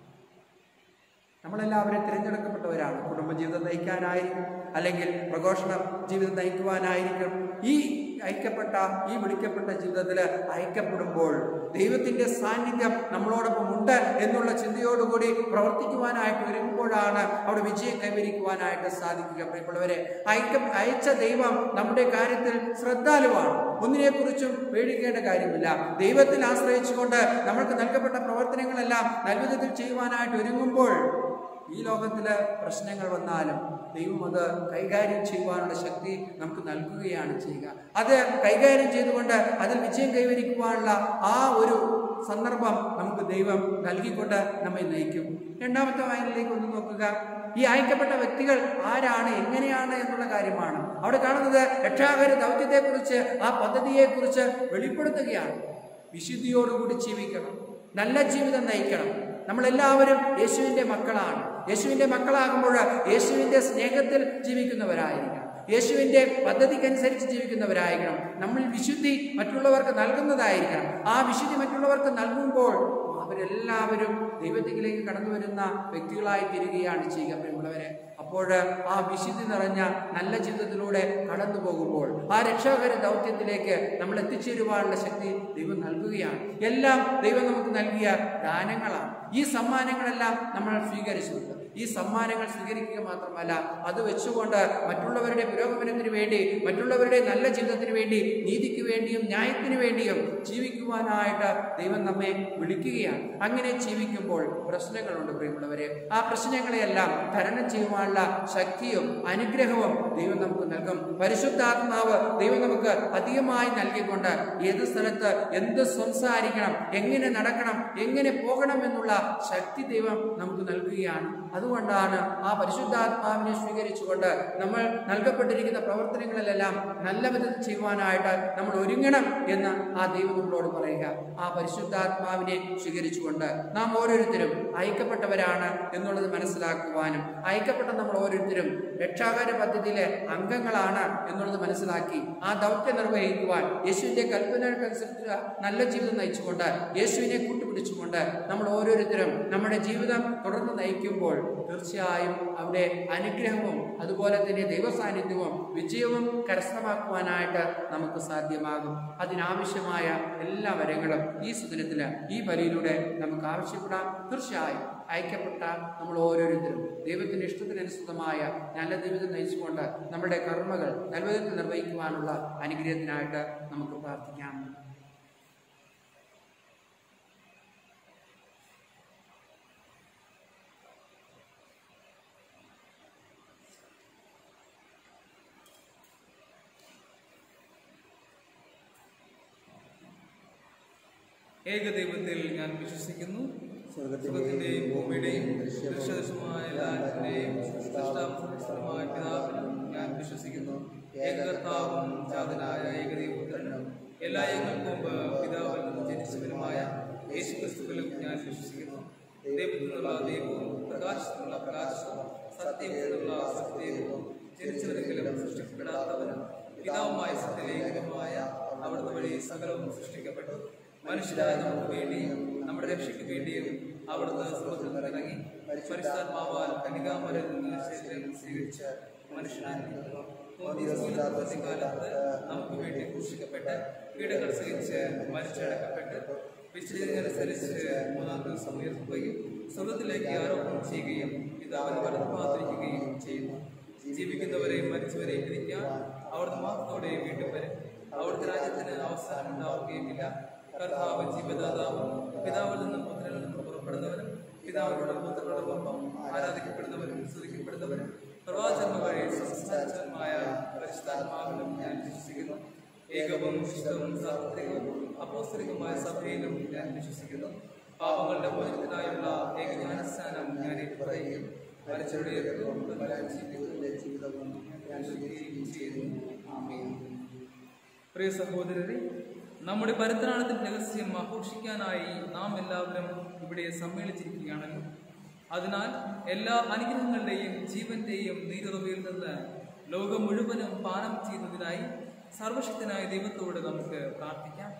നമ്മളെല്ലാവരും തിരഞ്ഞെടുക്കപ്പെട്ടവരാണ് കുടുംബജീവിതം നയിക്കാനായിരിക്കും അല്ലെങ്കിൽ പ്രഘോഷണ ജീവിതം നയിക്കുവാനായിരിക്കും ഈ ഐക്യപ്പെട്ട ഈ വിളിക്കപ്പെട്ട ജീവിതത്തിൽ ഐക്യപ്പെടുമ്പോൾ ദൈവത്തിന്റെ സാന്നിധ്യം നമ്മളോടൊപ്പം ഉണ്ട് എന്നുള്ള ചിന്തയോടുകൂടി പ്രവർത്തിക്കുവാനായിട്ട് ഒരുങ്ങുമ്പോഴാണ് അവിടെ വിജയം കൈവരിക്കുവാനായിട്ട് സാധിക്കുക പ്രിയപ്പെട്ടവരെ ഐക്യം അയച്ച ദൈവം നമ്മുടെ കാര്യത്തിൽ ശ്രദ്ധാലുവാണ് ഒന്നിനെക്കുറിച്ചും പേടിക്കേണ്ട കാര്യമില്ല ദൈവത്തിൽ ആശ്രയിച്ചുകൊണ്ട് നമ്മൾക്ക് നൽകപ്പെട്ട പ്രവർത്തനങ്ങളെല്ലാം നൽവിധത്തിൽ ചെയ്യുവാനായിട്ട് ഒരുങ്ങുമ്പോൾ ഈ ലോകത്തില് പ്രശ്നങ്ങൾ വന്നാലും ദൈവം അത് കൈകാര്യം ചെയ്യുവാനുള്ള ശക്തി നമുക്ക് നൽകുകയാണ് ചെയ്യുക അത് കൈകാര്യം ചെയ്തുകൊണ്ട് അതിൽ വിജയം കൈവരിക്കുവാനുള്ള ആ ഒരു സന്ദർഭം നമുക്ക് ദൈവം നൽകിക്കൊണ്ട് നമ്മെ നയിക്കും രണ്ടാമത്തെ വായനയിലേക്ക് ഒന്ന് നോക്കുക ഈ അയക്കപ്പെട്ട വ്യക്തികൾ ആരാണ് എങ്ങനെയാണ് എന്നുള്ള കാര്യമാണ് അവിടെ കാണുന്നത് രക്ഷാകര ദൗത്യത്തെക്കുറിച്ച് ആ പദ്ധതിയെക്കുറിച്ച് വെളിപ്പെടുത്തുകയാണ് വിശുദ്ധിയോടുകൂടി ജീവിക്കണം നല്ല ജീവിതം നയിക്കണം നമ്മളെല്ലാവരും യേശുവിൻ്റെ മക്കളാണ് യേശുവിൻ്റെ മക്കളാകുമ്പോൾ യേശുവിൻ്റെ സ്നേഹത്തിൽ ജീവിക്കുന്നവരായിരിക്കണം യേശുവിൻ്റെ പദ്ധതിക്കനുസരിച്ച് ജീവിക്കുന്നവരായിരിക്കണം നമ്മൾ വിശുദ്ധി മറ്റുള്ളവർക്ക് നൽകുന്നതായിരിക്കണം ആ വിശുദ്ധി മറ്റുള്ളവർക്ക് നൽകുമ്പോൾ അവരെല്ലാവരും ദൈവത്തിലേക്ക് കടന്നു വരുന്ന വ്യക്തികളായി തീരുകയാണ് ചെയ്യുക പ്രിയമുള്ളവരെ അപ്പോൾ ആ വിശുദ്ധി നിറഞ്ഞ നല്ല ജീവിതത്തിലൂടെ കടന്നു പോകുമ്പോൾ ആ രക്ഷാകര ദൗത്യത്തിലേക്ക് നമ്മൾ എത്തിച്ചേരുവാനുള്ള ശക്തി ദൈവം നൽകുകയാണ് എല്ലാം ദൈവം നമുക്ക് നൽകിയ ദാനങ്ങളാണ് ഈ സമ്മാനങ്ങളെല്ലാം നമ്മൾ സ്വീകരിച്ചിട്ടുണ്ട് ഈ സമ്മാനങ്ങൾ സ്വീകരിക്കുക മാത്രമല്ല അത് വെച്ചുകൊണ്ട് മറ്റുള്ളവരുടെ പുരോഗമനത്തിന് വേണ്ടി മറ്റുള്ളവരുടെ നല്ല ജീവിതത്തിന് വേണ്ടി നീതിക്ക് വേണ്ടിയും ന്യായത്തിന് വേണ്ടിയും ജീവിക്കുവാനായിട്ട് ദൈവം നമ്മെ വിളിക്കുകയാണ് അങ്ങനെ ജീവിക്കുമ്പോൾ പ്രശ്നങ്ങളുണ്ട് പ്രിയമുള്ളവരെ ആ പ്രശ്നങ്ങളെയെല്ലാം തരണം ചെയ്യുവാനുള്ള ശക്തിയും അനുഗ്രഹവും ദൈവം നമുക്ക് നൽകും പരിശുദ്ധാത്മാവ് ദൈവം നമുക്ക് അധികമായി നൽകിക്കൊണ്ട് ഏത് സ്ഥലത്ത് എന്ത് സംസാരിക്കണം എങ്ങനെ നടക്കണം എങ്ങനെ പോകണം എന്നുള്ള ശക്തി ദൈവം നമുക്ക് നൽകുകയാണ് അതുകൊണ്ടാണ് ആ പരിശുദ്ധാത്മാവിനെ സ്വീകരിച്ചുകൊണ്ട് നമ്മൾ നൽകപ്പെട്ടിരിക്കുന്ന പ്രവർത്തനങ്ങളിലെല്ലാം നല്ല വിധത്തിൽ ചെയ്യുവാനായിട്ട് നമ്മൾ ഒരുങ്ങണം എന്ന് ആ ദൈവം നമ്മളോട് പറയുക ആ പരിശുദ്ധാത്മാവിനെ സ്വീകരിച്ചുകൊണ്ട് നാം ഓരോരുത്തരും അയക്കപ്പെട്ടവരാണ് എന്നുള്ളത് മനസ്സിലാക്കുവാനും അയക്കപ്പെട്ട നമ്മൾ ഓരോരുത്തരും രക്ഷാകര പദ്ധതിയിലെ അംഗങ്ങളാണ് എന്നുള്ളത് മനസ്സിലാക്കി ആ ദൗത്യം നിർവഹിക്കുവാൻ യേശുവിന്റെ കൽപ്പനകൾക്കനുസരിച്ച് നല്ല ജീവിതം നയിച്ചുകൊണ്ട് യേശുവിനെ കൂട്ടുപിടിച്ചുകൊണ്ട് നമ്മൾ ഓരോരുത്തരും നമ്മുടെ ജീവിതം തുടർന്ന് നയിക്കുമ്പോൾ തീർച്ചയായും അവിടെ അനുഗ്രഹവും അതുപോലെ തന്നെ ദൈവസാന്നിധ്യവും വിജയവും കരസ്ഥമാക്കുവാനായിട്ട് നമുക്ക് സാധ്യമാകും അതിനാവശ്യമായ എല്ലാ വരങ്ങളും ഈ സുദിനത്തിൽ ഈ ബലിയിലൂടെ നമുക്ക് ആവശ്യപ്പെടാം തീർച്ചയായും അയക്കപ്പെട്ട നമ്മൾ ഓരോരുത്തരും ദൈവത്തിന്റെ ഇഷ്ടത്തിനനുസൃതമായ നല്ല ജീവിതം നയിച്ചുകൊണ്ട് നമ്മുടെ കർമ്മകൾ നൽവതത്തിൽ നിർവഹിക്കുവാനുള്ള അനുഗ്രഹത്തിനായിട്ട് നമുക്ക് പ്രാർത്ഥിക്കാം ഏകദൈവത്തിൽ ഞാൻ വിശ്വസിക്കുന്നു സ്വർഗത്തിന്റെയും ഭൂമിയുടെയും ദൃശ്യദൃശ്യമായ എല്ലാറ്റിന്റെയും സൃഷ്ടാവുമായ പിതാവിനും ഞാൻ വിശ്വസിക്കുന്നു ഏകകർത്താവും ജാതനായ ഏകദൈവപുത്രനും എല്ലാ യങ്ങൾക്കും മുമ്പ് പിതാവിൽ നിന്ന് ജനിച്ചവനുമായ യേശു ക്രിസ്തുവിലും ഞാൻ വിശ്വസിക്കുന്നു ദൈവത്തിൽ നിന്നുള്ള ദൈവവും പ്രകാശത്തിനുള്ള പ്രകാശവും സത്യത്തിനുള്ള സത്യവും ജനിച്ചവരെങ്കിലും സൃഷ്ടിക്കപ്പെടാത്തവനും പിതാവുമായ സത്യലേഖനമായ അവിടുത്തെ വഴി സകലവും സൃഷ്ടിക്കപ്പെട്ടു മനുഷ്യരായ നമുക്ക് വേണ്ടിയും നമ്മുടെ രക്ഷയ്ക്ക് വേണ്ടിയും അവിടുന്ന് സ്രോതത്തിൽ നിന്നിറങ്ങി പരിശുദ്ധാത്മാവാൽ കനികാമരിൽ നിന്ന് ശരീരം സ്വീകരിച്ച് മനുഷ്യനായി കാലത്ത് നമുക്ക് വേണ്ടി ക്രൂശിക്കപ്പെട്ട് പീഡകൾ സഹിച്ച് മരിച്ചടക്കപ്പെട്ട് വിശദീകരണമനുസരിച്ച് മൂന്നാം ദിവസം ഉയർത്തുകയും സ്വർഗത്തിലേക്ക് ആരോപണം ചെയ്യുകയും പിതാവിന് വലതുപാതിരിക്കുകയും ചെയ്യുന്നു ജീവിക്കുന്നവരെയും മരിച്ചവരെയും വിധിക്കാൻ അവിടുന്ന് മാത്രത്തോടെ വീണ്ടും വരും അവിടുത്തെ രാജ്യത്തിന് അവസാനം ഉണ്ടാവുകയുമില്ല കർത്താവ് ജീവദാതാവും പിതാവിൽ നിന്നും പുത്രനിൽ നിന്നും പുറപ്പെടുന്നവരും പിതാവിനോടും പുത്രനോടൊപ്പം ആരാധിക്കപ്പെടുന്നവരും സ്തുതിക്കപ്പെടുന്നവരും പ്രവാചകന്മാർ വഴി സംസാരിച്ചവരുമായ പരിശുദ്ധാത്മാവിലും ഞാൻ വിശ്വസിക്കുന്നു ഏകവും വിശുദ്ധവും സാർവത്രികവും അപ്പോസ്തലികമായ സഭയിലും ഞാൻ വിശ്വസിക്കുന്നു പാപങ്ങളുടെ മോചനത്തിനായുള്ള ഏകജ്ഞാനസ്ഥാനം ഞാൻ പറയുകയും മരിച്ചവരുടെ ജീവിതവും ഞാൻ വിശ്വസിക്കുകയും ചെയ്യുന്നു ആമേൻ പ്രിയ സഹോദരരെ നമ്മുടെ പരിത്രാണത്തിന്റെ രഹസ്യം ആഘോഷിക്കാനായി നാം എല്ലാവരും ഇവിടെ സമ്മേളിച്ചിരിക്കുകയാണല്ലോ അതിനാൽ എല്ലാ അനുഗ്രഹങ്ങളുടെയും ജീവന്റെയും നീരുറവയിൽ നിന്ന് ലോകം മുഴുവനും പാനം ചെയ്യുന്നതിനായി സർവശക്തനായ ദൈവത്തോട് നമുക്ക് പ്രാർത്ഥിക്കാം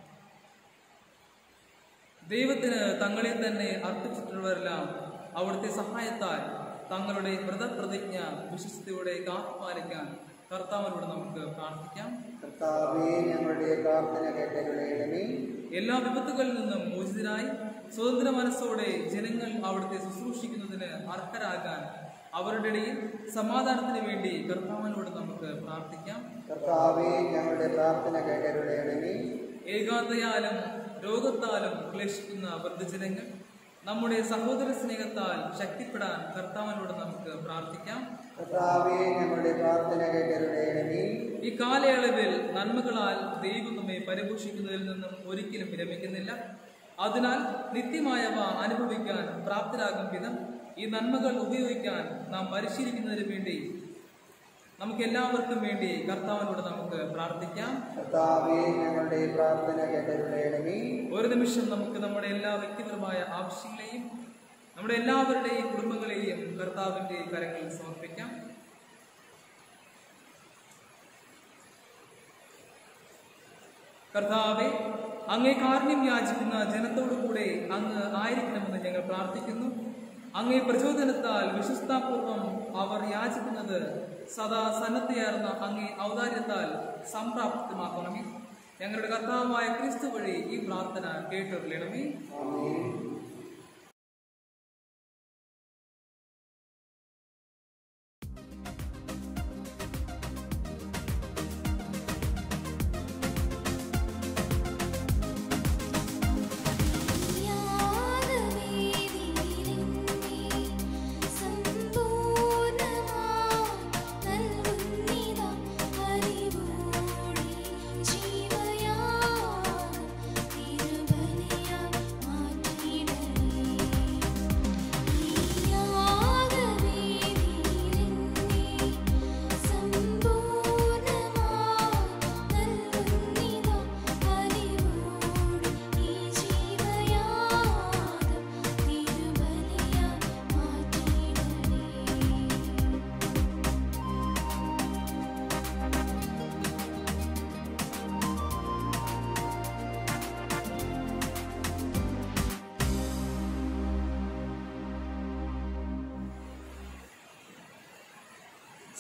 ദൈവത്തിന് തങ്ങളിൽ തന്നെ അർപ്പിച്ചിട്ടുള്ളവരെല്ലാം അവിടുത്തെ സഹായത്താൽ തങ്ങളുടെ വ്രതപ്രതിജ്ഞ വിശ്വസ്തയോടെ കാത്തുപാലിക്കാൻ കർത്താവിനോട് നമുക്ക് പ്രാർത്ഥിക്കാം കർത്താവേ ഞങ്ങളുടെ പ്രാർത്ഥന കേട്ടരുളയണമേ എല്ലാ വിപത്തുകളിൽ നിന്നും മോചിതരായി സ്വതന്ത്ര മനസ്സോടെ ജനങ്ങൾ അവിടുത്തെ ശുശ്രൂഷിക്കുന്നതിന് അർഹരാകാൻ അവരുടെ ഇടയിൽ സമാധാനത്തിന് വേണ്ടി കർത്താവിനോട് നമുക്ക് പ്രാർത്ഥിക്കാം കർത്താവേ ഞങ്ങളുടെ പ്രാർത്ഥന കേട്ടരുളയണമേ ഏകാന്തയാലും രോഗത്താലും ക്ലേശിക്കുന്ന വൃദ്ധജനങ്ങൾ നമ്മുടെ സഹോദര സ്നേഹത്താൽ ശക്തിപ്പെടാൻ കർത്താവിനോട് നമുക്ക് പ്രാർത്ഥിക്കാം കർത്താവേ ഞങ്ങളുടെ പ്രാർത്ഥന കേട്ടരുളയണമേ ഈ കാലയളവിൽ നന്മകളാൽ ദൈവം നമ്മെ പരിപോഷിക്കുന്നതിൽ നിന്നും ഒരിക്കലും വിരമിക്കുന്നില്ല അതിനാൽ നിത്യമായവ അനുഭവിക്കാൻ പ്രാപ്തരാകും വിധം ഈ നന്മകൾ ഉപയോഗിക്കാൻ നാം പരിശീലിക്കുന്നതിന് വേണ്ടി നമുക്ക് എല്ലാവർക്കും വേണ്ടി കർത്താവിനോട് നമുക്ക് പ്രാർത്ഥിക്കാം കർത്താവേ ഞങ്ങളുടെ പ്രാർത്ഥന കേട്ടരുളയണമേ ഒരു നിമിഷം നമുക്ക് നമ്മുടെ എല്ലാ വ്യക്തിപരമായ ആവശ്യങ്ങളെയും നമ്മുടെ എല്ലാവരുടെയും കുടുംബങ്ങളെയും കർത്താവിന്റെ കരങ്ങളിൽ സമർപ്പിക്കാം കർത്താവെ അങ്ങേ കാരുണ്യം യാചിക്കുന്ന ജനത്തോടു കൂടെ അങ്ങ് ആയിരിക്കണമെന്ന് ഞങ്ങൾ പ്രാർത്ഥിക്കുന്നു അങ്ങേ പ്രചോദനത്താൽ വിശ്വസ്താപൂർവം അവർ യാചിക്കുന്നത് സദാ സന്നദ്ധയാർന്ന അങ്ങേ ഔദാര്യത്താൽ സംപ്രാപ്തമാക്കണമേ ഞങ്ങളുടെ കർത്താവായ ക്രിസ്തു വഴി ഈ പ്രാർത്ഥന കേട്ടുള്ളണമേ ആമേൻ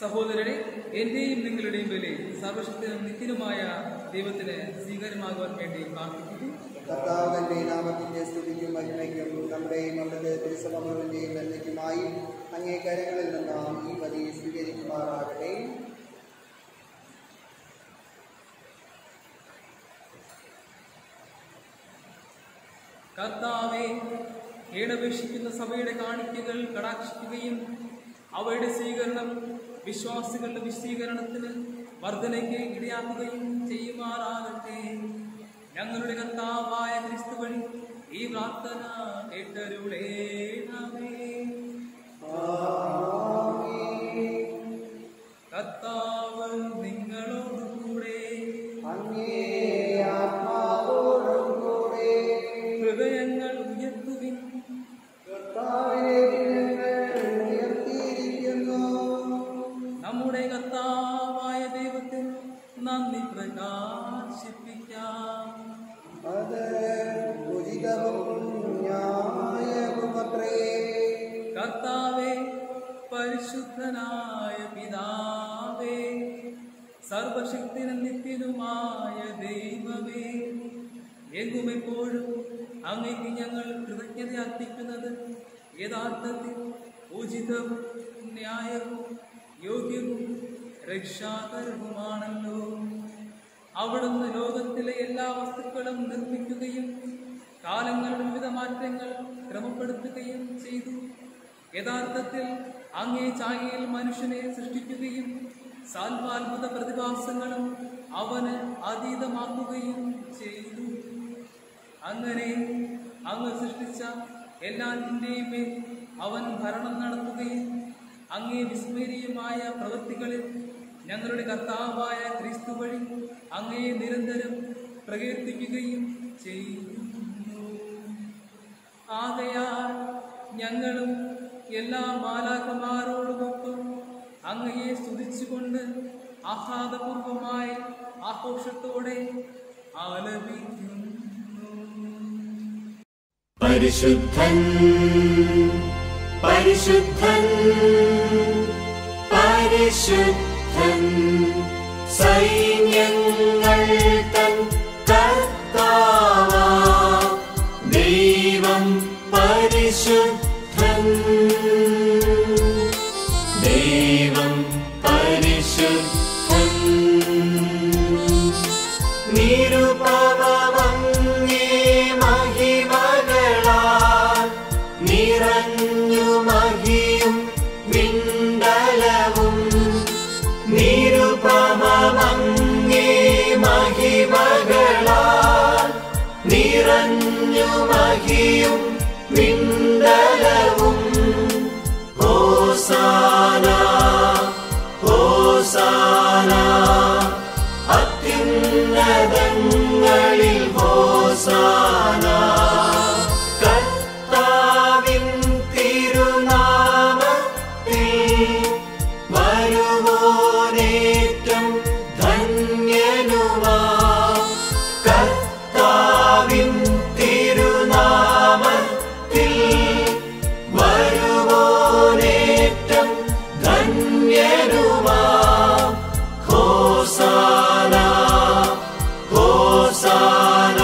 സഹോദരരെ എന്റെയും നിങ്ങളുടെയും വില സർവശക്തനും നിത്യനുമായ ദൈവത്തിന് സ്വീകാര്യമാകുവാൻ വേണ്ടി പ്രാർത്ഥിക്കുന്നു കർത്താവ് തന്റെ നാമത്തിന്റെ സ്തുതിക്കും മഹിമയ്ക്കും നമ്മുടെയും അവിടുത്തെ തിരുസഭകളുടെയും നന്മയ്ക്കുമായി അങ്ങേ കരങ്ങളിൽ നിന്ന് ഈ പതി സ്വീകരിക്കുമാറാകട്ടെ കർത്താവെ ഏടപേക്ഷിക്കുന്ന സഭയുടെ കാണിക്കകൾ കടാക്ഷിക്കുകയും അവയുടെ സ്വീകരണം വിശ്വാസികളുടെ വിശദീകരണത്തിന് വർധനയ്ക്ക് ഇടയാക്കുകയും ചെയ്യുമാറാകട്ടെ ഞങ്ങളുടെ കർത്താവായ ക്രിസ്തു വഴി ഈ പ്രാർത്ഥന കേട്ടരുളേണമേ കർത്താവ് നിങ്ങളോടുകൂടെ അങ്ങേ ആത്മാവോടും കൂടെ ഹൃദയങ്ങൾ ഉയർത്തുവിൻ കർത്താവിനെ ഞങ്ങൾ ഉയർത്തിയിരിക്കുന്നു നമ്മുടെ കർത്താവായ ദൈവത്തിന് നന്ദി പ്രകാശിപ്പിക്കാം അത് ഉചിതവും ന്യായവുമത്രേ കർത്താവെ പരിശുദ്ധനായ പിതാവേ സർവശക്തിനും നിത്യനുമായ ദൈവമേ എങ്ങും എപ്പോഴും അങ്ങേക്ക് ഞങ്ങൾ കൃതജ്ഞത അർപ്പിക്കുന്നത് യഥാർത്ഥത്തിൽ ഉചിതവും ന്യായവും യോഗ്യവും രക്ഷാകരവുമാണല്ലോ അവിടുന്ന് ലോകത്തിലെ എല്ലാ വസ്തുക്കളും നിർമ്മിക്കുകയും കാലങ്ങളുടെ വിവിധ മാറ്റങ്ങൾ ക്രമപ്പെടുത്തുകയും ചെയ്തു യഥാർത്ഥത്തിൽ അങ്ങേ ഛായയിൽ മനുഷ്യനെ സൃഷ്ടിക്കുകയും സാൽവാത്ഭുത പ്രതിഭാസങ്ങളും അവന് അതീതമാക്കുകയും ചെയ്തു അങ്ങനെ അങ്ങ് സൃഷ്ടിച്ച എല്ലാറ്റിൻ്റെയും മേൽ അവൻ ഭരണം നടത്തുകയും അങ്ങേ വിസ്മരീയമായ പ്രവൃത്തികളിൽ ഞങ്ങളുടെ കർത്താവായ ക്രിസ്തു വഴി അങ്ങയെ നിരന്തരം പ്രകീർത്തിക്കുകയും ചെയ്യുന്നു ആകയാൽ ഞങ്ങളും എല്ലാ മാലാകമാരോടുമൊപ്പം അങ്ങയെ സ്തുതിച്ചുകൊണ്ട് ആഹ്ലാദപൂർവമായ ആഘോഷത്തോടെ ആലപിക്കുന്നു പരിശുദ്ധൻ പരിശുദ്ധൻ പരിശുദ്ധൻ സൈന്യങ്ങൾ തൻ കർത്താവ ദൈവം പരിശുദ്ധൻ ദൈവം പരിശുദ്ധൻ നിരുപമങ്ങേ മഹിമകളാൽ നിറഞ്ഞു മഹിയും വിണ്ടലവും നിരുപമങ്ങേ മഹിമകളാൽ നിറഞ്ഞു മഹിയും വിണ്ടലവും ഹോസാന ഹോസാന അത്യുന്നതങ്ങളിൽ ഹോസാന കർത്താവിൻ തിരുനാമത്തിൽ വരുവോനേറ്റം ധന്യനുമാ കർത്താവിൻ തിരുനാമത്തിൽ വരുവോനേറ്റം ധന്യനുമാ ഹോസാന ഹോസാന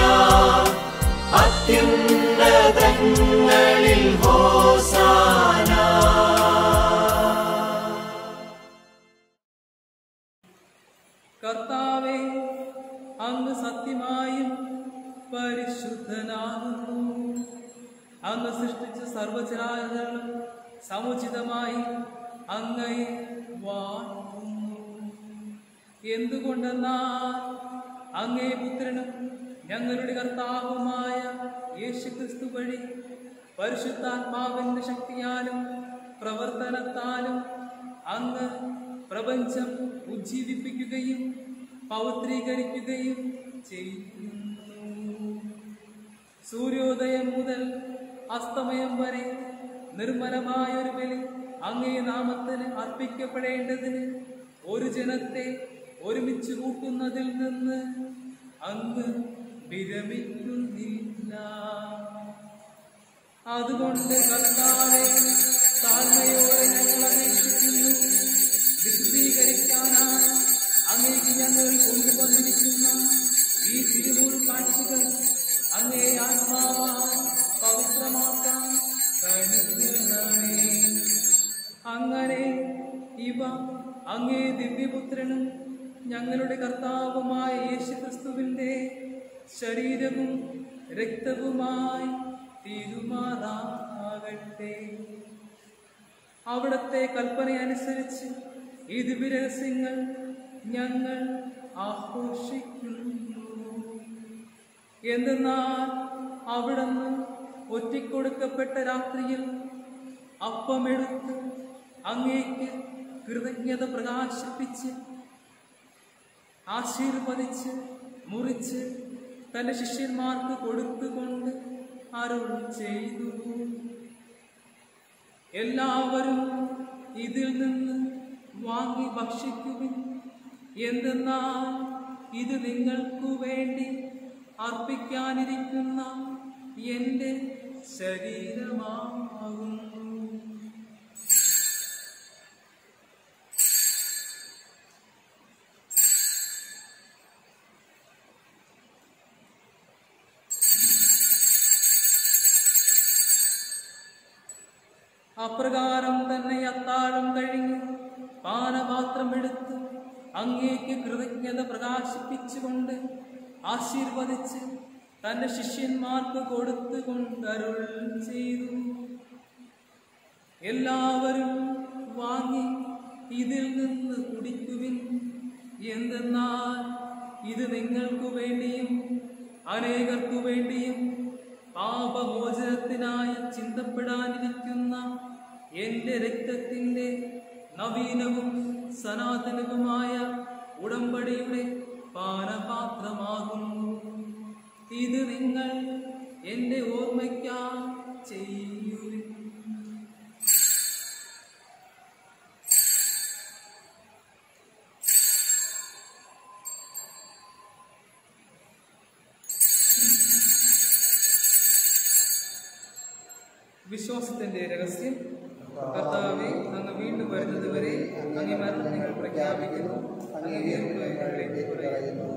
അത്യുന്നതങ്ങളിൽ ഹോസാന കർത്താവെ അങ്ങ് സത്യമായും പരിശുദ്ധനാകുന്നു അങ്ങ് സൃഷ്ടിച്ച സർവചരാചരങ്ങളും സമുചിതമായി അങ്ങയെ വാഴ്ത്തുന്നു എന്തുകൊണ്ടെന്നാൽ അങ്ങേ പുത്രനും ഞങ്ങളുടെ കർത്താവുമായ യേശുക്രിസ്തു വഴി പരിശുദ്ധാത്മാവിന്റെ ശക്തിയാലും പ്രവർത്തനത്താലും അങ്ങ് പ്രപഞ്ചം ഉജ്ജീവിപ്പിക്കുകയും പൗത്രീകരിക്കുകയും ചെയ്യുന്നു സൂര്യോദയം മുതൽ അസ്തമയം വരെ നിർമ്മലമായ ഒരു ബലി അങ്ങേ നാമത്തിന് അർപ്പിക്കപ്പെടേണ്ടതിന് ഒരു ജനത്തെ ഒരുമിച്ച് കൂട്ടുന്നതിൽ നിന്ന് അങ്ങ് വിരമിക്കുന്നില്ല അതുകൊണ്ട് കർത്താവെ താഴ്മയോടെ ഞങ്ങൾ അപേക്ഷിക്കുന്നു വിശുദ്ധ അങ്ങനെ ഇവ അങ്ങേ ദിവ്യപുത്രനും ഞങ്ങളുടെ കർത്താവുമായ യേശുക്രിസ്തുവിന്റെ ശരീരവും രക്തവുമായി തീരുമാറാകട്ടെ അവിടത്തെ കൽപ്പനയനുസരിച്ച് ഈ ദിവ്യരഹസ്യങ്ങൾ ഞങ്ങൾ ആഘോഷിക്കുന്നു എന്തെന്നാൽ അവിടുന്ന് ഒറ്റിക്കൊടുക്കപ്പെട്ട രാത്രിയിൽ അപ്പമെടുത്ത് അങ്ങേക്ക് കൃതജ്ഞത പ്രകാശിപ്പിച്ച് ആശീർവദിച്ച് മുറിച്ച് തന്റെ ശിഷ്യന്മാർക്ക് കൊടുത്തുകൊണ്ട് അരുൾ ചെയ്തു എല്ലാവരും ഇതിൽ നിന്ന് വാങ്ങി ഭക്ഷിക്കുവിൻ എന്തെന്നാൽ ഇത് നിങ്ങൾക്കു വേണ്ടി അർപ്പിക്കാനിരിക്കുന്ന എൻ്റെ ശരീരമാകുന്നു അപ്രകാരം തന്നെ അത്താഴം കഴിഞ്ഞ് പാനപാത്രം എടുത്ത് അങ്ങേക്ക് കൃതജ്ഞത പ്രകാശിപ്പിച്ചുകൊണ്ട് ആശീർവദിച്ച് തന്റെ ശിഷ്യന്മാർക്ക് കൊടുത്തുകൊണ്ട് അരുൾ ചെയ്തു എല്ലാവരും വാങ്ങി ഇതിൽ നിന്ന് കുടിക്കുവിൻ എന്തെന്നാൽ ഇത് നിങ്ങൾക്കു വേണ്ടിയും അനേകർക്കു വേണ്ടിയും പാപമോചനത്തിനായി ചിന്തപ്പെടാനിരിക്കുന്ന എന്റെ രക്തത്തിന്റെ നവീനവും സനാതനവുമായ ഉടമ്പടിയുടെ പാനപാത്രമാകുന്നു ഇത് നിങ്ങൾ എന്റെ ഓർമ്മയ്ക്കാ ചെയ്യുവിൻ വിശ്വാസത്തിന്റെ രഹസ്യം കർത്താവെ അങ്ങ് വീണ്ടും വരുന്നതുവരെ അങ്ങേ മരണം നിങ്ങൾ പ്രഖ്യാപിക്കുന്നു അങ്ങേ ഉയർപ്പ് ഞങ്ങളിലേക്ക് പറയുന്നു.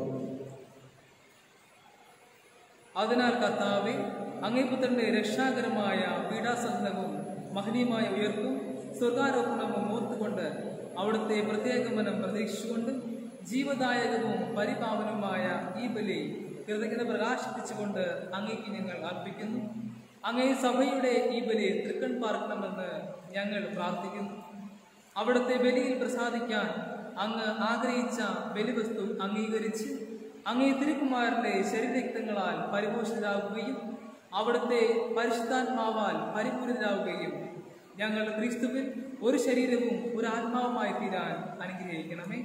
അതിനാൽ കർത്താവെ അങ്ങേ പുത്രന്റെ രക്ഷാകരമായ പീഡാസഹനവും മഹനീയമായ ഉയർപ്പും സ്വർഗാരോപണവും ഓർത്തുകൊണ്ട് അവിടുത്തെ പ്രത്യേകമനം പ്രതീക്ഷിച്ചുകൊണ്ട് ജീവദായകവും പരിപാവനവുമായ ഈ ബലി കൃതജ്ഞത പ്രകാശിപ്പിച്ചുകൊണ്ട് അങ്ങേക്ക് ഞങ്ങൾ അർപ്പിക്കുന്നു അങ്ങേ സഭയുടെ ഈ ബലി തൃക്കൺ പാർക്കണമെന്ന് ഞങ്ങൾ പ്രാർത്ഥിക്കുന്നു അവിടുത്തെ ബലിയിൽ പ്രസാദിക്കാൻ അങ്ങ് ആഗ്രഹിച്ച ബലിവസ്തു അംഗീകരിച്ച് അങ്ങേ തിരുക്കുമാരന്റെ ശരീരക്തങ്ങളാൽ പരിപോഷിതരാകുകയും അവിടുത്തെ പരിശുദ്ധാത്മാവാൽ പരിപൂരിതരാകുകയും ഞങ്ങൾ ക്രിസ്തുവിൽ ഒരു ശരീരവും ഒരു ആത്മാവുമായി തീരാൻ അനുഗ്രഹിക്കണമേ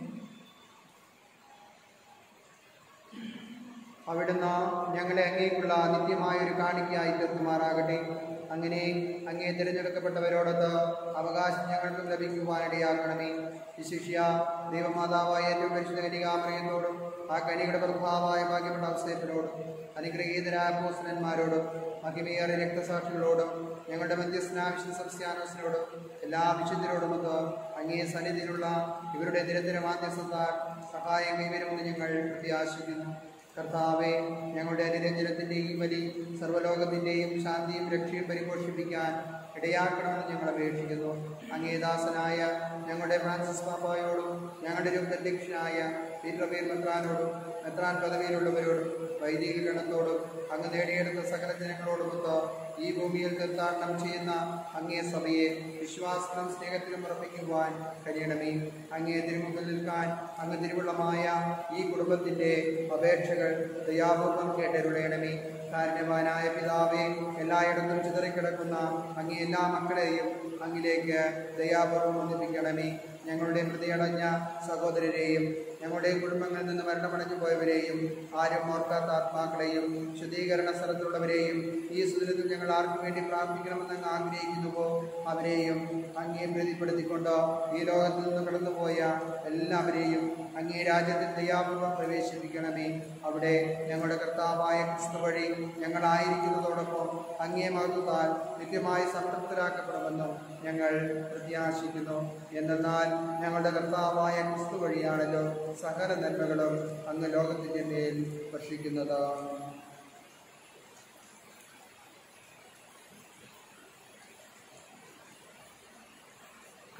അവിടുന്ന് ഞങ്ങളെ അങ്ങേക്കുള്ള നിത്യമായ ഒരു കാണിക്കയായി തീർക്കുമാറാകട്ടെ അങ്ങനെ അങ്ങേ തിരഞ്ഞെടുക്കപ്പെട്ടവരോടൊത്ത് അവകാശം ഞങ്ങൾക്കും ലഭിക്കുവാനിടയാക്കണമേ വിശിഷ്യ ദൈവമാതാവായ ഏറ്റവും പരിശുദ്ധ കനികാമറിയത്തോടും ആ കനിയുടെ പ്രഭാവമായ ഭാഗ്യപ്പെട്ട അവസ്ഥയത്തിനോടും അനുഗ്രഹീതരായ പോസ്റ്റന്മാരോടും മഹിമയേറെ രക്തസാക്ഷികളോടും ഞങ്ങളുടെ മധ്യസ്ഥനാവിശ്യ സംസ്ഥാനോസിനോടും എല്ലാ വിശുദ്ധരോടുമൊത്ത് അങ്ങേ സന്നിധിയിലുള്ള ഇവരുടെ നിരന്തര മാധ്യസ്ഥത്താൽ സഹായം കൈവരുമെന്ന് ഞങ്ങൾ പ്രത്യാശിക്കുന്നു കർത്താവെ ഞങ്ങളുടെ അനുരഞ്ജനത്തിൻ്റെയും വലി സർവ്വലോകത്തിൻ്റെയും ശാന്തിയും രക്ഷയും പരിപോഷിപ്പിക്കാൻ ഇടയാക്കണമെന്ന് ഞങ്ങൾ അപേക്ഷിക്കുന്നു അങ്ങേദാസനായ ഞങ്ങളുടെ ഫ്രാൻസിസ് പാപ്പായോടും ഞങ്ങളുടെ രൂപധ്യക്ഷനായ പീറ്റർ മെത്രാനോടും മെത്രാൻ പദവിയിലുള്ളവരോടും വൈദിക ഗണത്തോടും അങ്ങ് നേടിയെടുത്ത സകല ജനങ്ങളോടുമൊത്ത് ഈ ഭൂമിയിൽ തീർത്ഥാടനം ചെയ്യുന്ന അങ്ങേ സഭയെ വിശ്വാസത്തിലും സ്നേഹത്തിലും ഉറപ്പിക്കുവാൻ കഴിയണമേ അങ്ങേ തിരുമുമ്പിൽ നിൽക്കാൻ അങ്ങ് തിരുവുള്ളമായ ഈ കുടുംബത്തിന്റെ അപേക്ഷകൾ ദയാപൂർവം കേട്ടരുളയണമേ കാരണവാനായ പിതാവേ എല്ലായിടത്തും ചിതറിക്കിടക്കുന്ന അങ്ങേ എല്ലാ മക്കളെയും അങ്ങിലേക്ക് ദയാപൂർവം ഒന്നിപ്പിക്കണമേ ഞങ്ങളുടെ പ്രതിയടഞ്ഞ സഹോദരരെയും ഞങ്ങളുടെ കുടുംബങ്ങളിൽ നിന്ന് മരണമടഞ്ഞു പോയവരെയും ആരും ഓർക്കാത്ത ആത്മാക്കളെയും ശുദ്ധീകരണ സ്ഥലത്തുള്ളവരെയും ഈ സുദിനത്തിൽ ഞങ്ങൾ ആർക്കു വേണ്ടി പ്രാർത്ഥിക്കണമെന്ന് അങ്ങ് ആഗ്രഹിക്കുന്നുവോ അവരെയും അങ്ങേ പ്രീതിപ്പെടുത്തിക്കൊണ്ട് ഈ ലോകത്തിൽ നിന്ന് കടന്നുപോയ എല്ലാവരെയും അങ്ങേ രാജ്യത്തിൽ ദയാപൂർവം പ്രവേശിപ്പിക്കണമേ അവിടെ ഞങ്ങളുടെ കർത്താവായ ക്രിസ്തു വഴി ഞങ്ങളായിരിക്കുന്നതോടൊപ്പം അങ്ങേ മഹത്വത്താൽ നിത്യമായി സംതൃപ്തരാക്കപ്പെടുമെന്നും ഞങ്ങൾ പ്രത്യാശിക്കുന്നു എന്തെന്നാൽ ഞങ്ങളുടെ കർത്താവായ ക്രിസ്തു വഴിയാണല്ലോ സകല നന്മകളും അങ്ങ് ലോകത്തിൻ്റെ മേൽ വർഷിക്കുന്നത്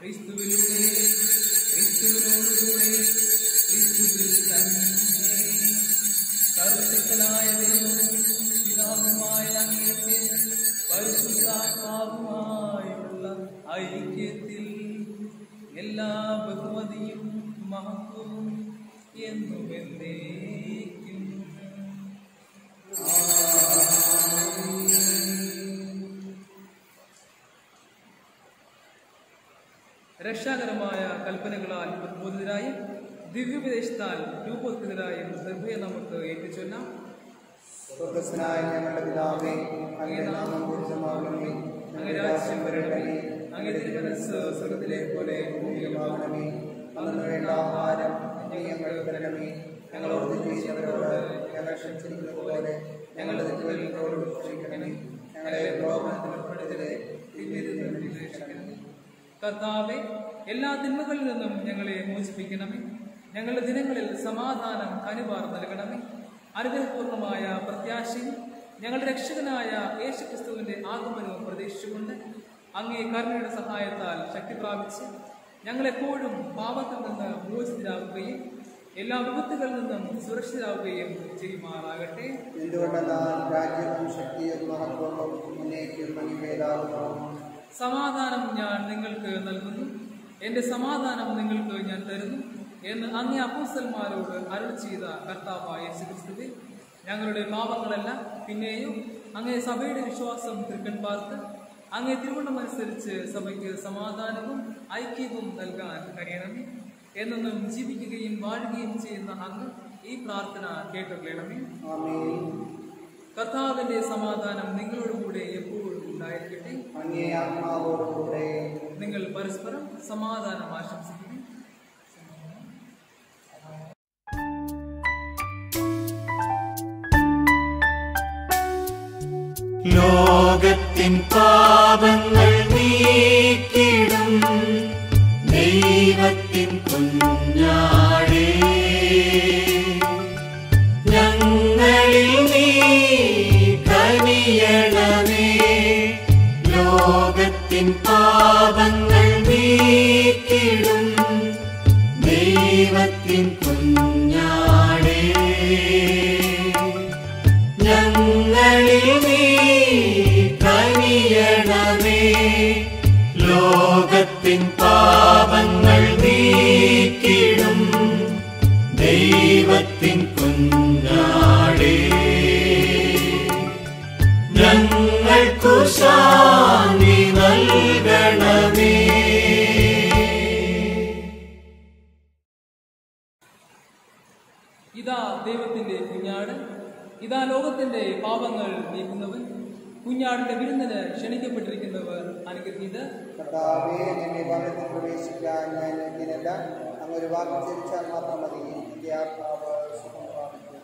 ക്രിസ്തുവിലൂടെ ക്രിസ്തുവിനോടുകൂടെ ക്രിസ്തുവിൽ തന്നെ സർവശക്തനായ ദൈവവും പിതാവുമായ അങ്ങേക്ക് പരിശുദ്ധാത്മാവുമായുള്ള ഐക്യത്തിൽ എല്ലാ ബഹുമതിയും മഹത്വവും എന്നും എന്നേക്കും രക്ഷാകരമായ കൽപ്പനകളാൽ ഉദ്ബോധിതരായും ദിവ്യോപദേശത്താൽ രൂപോത്കൃതരായും നിർഭയം നമുക്ക് ഏറ്റുചൊല്ലാം സ്വർഗസ്നായ ഞങ്ങളുടെ പിതാവേ അങ്ങേ നാമം പൂജിതമാകണമേ അങ്ങേ രാജ്യം വരണമേ അങ്ങേ തിരുമനസ് സ്വർഗത്തിലെ പോലെ ഭൂമിയിലുമാകണമേ അന്ന് വേണ്ട ആഹാരം നീ ഞങ്ങൾക്ക് തരണമേ ഞങ്ങളോട് തെറ്റ് ചെയ്യുന്നവരോട് ഞങ്ങൾ ക്ഷമിച്ചിരിക്കുന്നത് പോലെ ഞങ്ങളുടെ തെറ്റുകളിലോട് ക്ഷമിക്കണമേ ഞങ്ങളെ പ്രലോഭനത്തിൽ ഉൾപ്പെടുത്തരുതേ തിന്മയിൽ നിന്ന് രക്ഷിക്കണമേ കർത്താവെ എല്ലാ തിന്മകളിൽ നിന്നും ഞങ്ങളെ മോചിപ്പിക്കണമേ ഞങ്ങളുടെ ദിനങ്ങളിൽ സമാധാനം കനിവാർ നൽകണമേ അനുഗ്രഹപൂർണമായ പ്രത്യാശയും ഞങ്ങളുടെ രക്ഷകനായ യേശുക്രിസ്തുവിന്റെ ആഗമനവും പ്രതീക്ഷിച്ചുകൊണ്ട് അങ്ങേ കരുണയുടെ സഹായത്താൽ ശക്തി പ്രാപിച്ച് ഞങ്ങളെപ്പോഴും പാപത്തിൽ നിന്ന് മോചിതരാകുകയും എല്ലാ വിപത്തുകളിൽ നിന്നും സുരക്ഷിതരാകുകയും ചെയ്യുമാറാകട്ടെ എന്തുകൊണ്ടെന്നാൽ രാജ്യവും ശക്തിയും മഹത്വവും മുന്നേക്കും മണിമേലാകുന്നു സമാധാനം ഞാൻ നിങ്ങൾക്ക് നൽകുന്നു എൻ്റെ സമാധാനം നിങ്ങൾക്ക് ഞാൻ തരുന്നു എന്ന് അങ്ങേ അപ്പോസ്തലന്മാരോട് അരുൾ ചെയ്ത കർത്താവായ യേശുക്രിസ്തുവേ ഞങ്ങളുടെ പാപങ്ങളെല്ലാം പിന്നെയും അങ്ങേ സഭയുടെ വിശ്വാസം തൃക്കൺ പാർത്ത് അങ്ങേ തിരുവണ്ണമനുസരിച്ച് സഭയ്ക്ക് സമാധാനവും ഐക്യവും നൽകാൻ കഴിയണമേ എന്നൊന്നും ജീവിക്കുകയും വാഴുകയും ചെയ്യുന്ന അങ്ങ് ഈ പ്രാർത്ഥന കേട്ടുകൊള്ളണമേ ആമേൻ കർത്താവിന്റെ സമാധാനം നിങ്ങളോടുകൂടെ എപ്പോഴും ഉണ്ടായിരിക്കട്ടെ അങ്ങേ ആത്മാവോടുകൂടെ നിങ്ങൾ പരസ്പരം സമാധാനം ആശംസിക്കുന്നു ലോകത്തിൻ പാപങ്ങൾ നീക്കിടും ദൈവത്തിൻ കുഞ്ഞാടേ ഞങ്ങളിൽ നീ കനിയണമേ ലോകത്തിൻ പാപങ്ങൾ നീക്കിടും ദൈവത്തിൻ കുഞ്ഞാടേ ഞങ്ങളിൽ നീ കനിയണമേ ലോകത്തിൻ പാപങ്ങൾ നീക്കിടും ദൈവത്തിൻ കുഞ്ഞാടേ ഞങ്ങൾക്കു ശാന്തി നൽകണമേ ഇതാ ദൈവത്തിന്റെ കുഞ്ഞാട് ഇതാ ലോകത്തിന്റെ പാപങ്ങൾ നീക്കുന്നവൻ കുഞ്ഞാടിന്റെ വിരുന്നിന് ക്ഷണിക്കപ്പെട്ടിരിക്കുന്നവർ അനുഗ്രഹീത് കർത്താവേ എന്നെ ഭവനത്തിൽ പ്രവേശിക്കാൻ ഞാൻ യോഗ്യനല്ല അങ്ങ് ഒരു വാക്ക് തിരിച്ചാൽ മാത്രം മതി എൻ്റെ ആത്മാവ് സുഖം പ്രാപിക്കും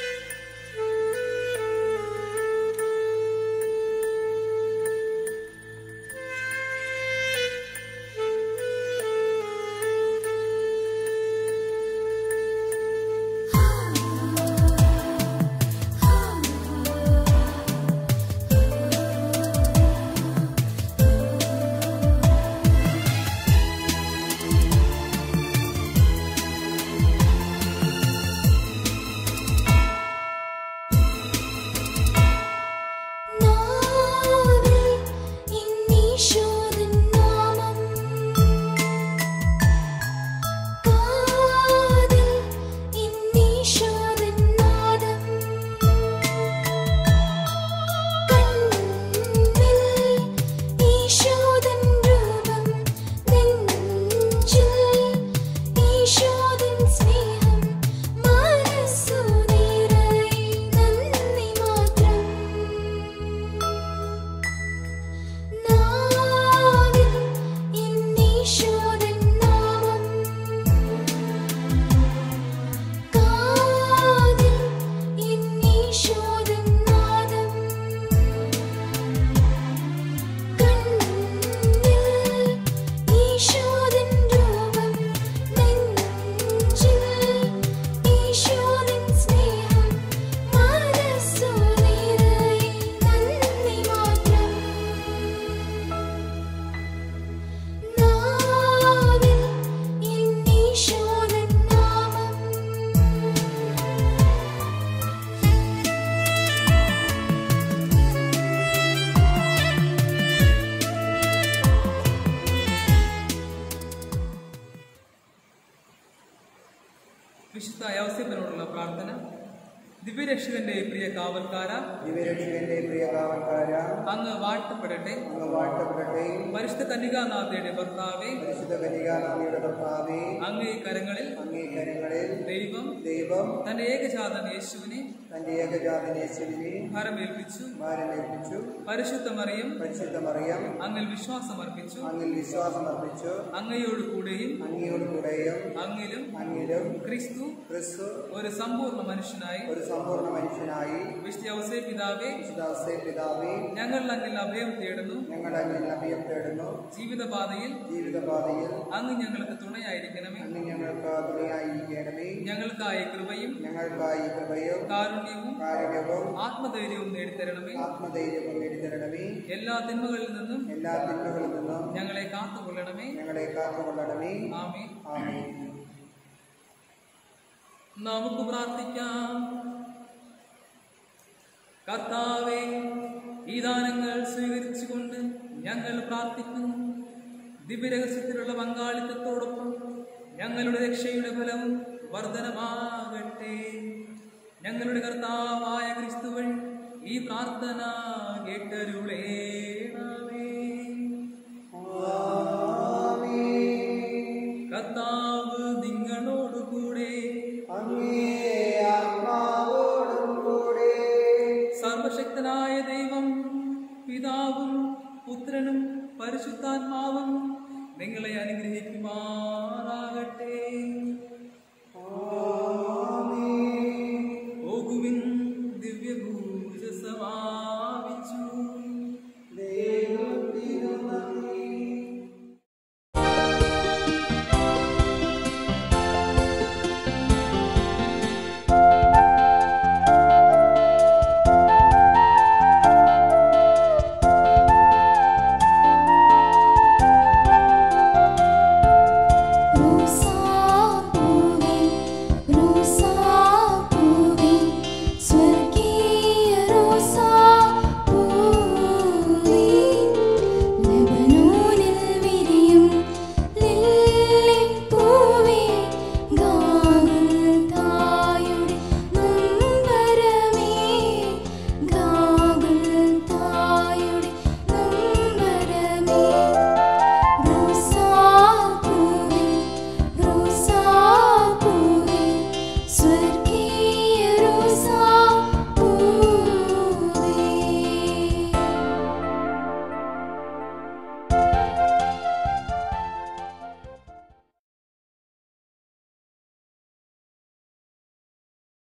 ും ദിവ്യരക്ഷകന്റെ പ്രിയ കാവൽക്കാര ദിവരക്ഷകന്റെ പ്രിയ കാവൽക്കാര അങ്ങ് വാഴ്ത്തപ്പെടട്ടെ അങ്ങ് വാഴ്ത്തപ്പെടട്ടെ പരിശുദ്ധ കന്യകാനാഥയുടെ ഭർത്താവേ പരിശുദ്ധ കനികാനാമിയുടെ കർത്താവേ അങ്ങേ കരങ്ങളിൽ അങ്ങേ കരങ്ങളിൽ ദൈവം ദൈവം തന്റെ ഏകജാതൻ യേശുവിനെ തന്റെ ഏകജാതനേശ്വരിനെ ഭരമേൽപ്പിച്ചു ഭാരമേൽപ്പിച്ചു പരിശുദ്ധ മറിയം പരിശുദ്ധ മറിയം അങ്ങിൽ വിശ്വാസമർപ്പിച്ചു അങ്ങിൽ വിശ്വാസമർപ്പിച്ചു അങ്ങയോട് കൂടെയും അങ്ങയോട് കൂടെയും അങ്ങിലും അങ്ങിലും ക്രിസ്തു ക്രിസ്തു ഒരു സമ്പൂർണ്ണ മനുഷ്യനായി ഒരു സമ്പൂർണ്ണ മനുഷ്യനായി വിശുദ്ധ ഔസേ പിതാവേ വിശുദ്ധാസേ പിതാവേ ഞങ്ങൾ അങ്ങിൽ അഭയം തേടുന്നു ഞങ്ങൾ അങ്ങിൽ അഭയം തേടുന്നു ജീവിതപാതയിൽ ജീവിതപാതയിൽ അങ്ങ് ഞങ്ങൾക്ക് തുണയായിരിക്കണമേ അങ്ങ് ഞങ്ങൾക്ക് തുണയായിരിക്കണമേ ഞങ്ങൾക്കായി കൃപയും ഞങ്ങൾക്കായി കൃപയും കാരുണ്യവും കാരുണ്യവും ആത്മധൈര്യവും നേടിത്തരണമേ ആത്മധൈര്യവും നേടിത്തരണമേ എല്ലാ തിന്മകളിൽ നിന്നും എല്ലാ തിന്മകളിൽ നിന്നും ഞങ്ങളെ കാത്തുകൊള്ളണമേ ഞങ്ങളെ കാത്തുകൊള്ളണമേ ആമേ ആമേൻ നമുക്ക് പ്രാർത്ഥിക്കാം കർത്താവെ ഈ ദാനങ്ങൾ സ്വീകരിച്ചുകൊണ്ട് ഞങ്ങൾ പ്രാർത്ഥിക്കുന്നു ദിവ്യരഹസ്യത്തിലുള്ള പങ്കാളിത്തത്തോടൊപ്പം ഞങ്ങളുടെ രക്ഷയുടെ ഫലവും വർധനമാകട്ടെ ഞങ്ങളുടെ കർത്താവായ ക്രിസ്തു വഴി ഈ പ്രാർത്ഥന കേട്ടരുളേണമേ കർത്താവ് നിങ്ങളോടുകൂടെ അങ്ങേ ആത്മാവോടും കൂടെ സർവശക്തനായ ദൈവം പിതാവും പുത്രനും പരിശുദ്ധാത്മാവും നിങ്ങളെ അനുഗ്രഹിക്കുമാറാകട്ടെ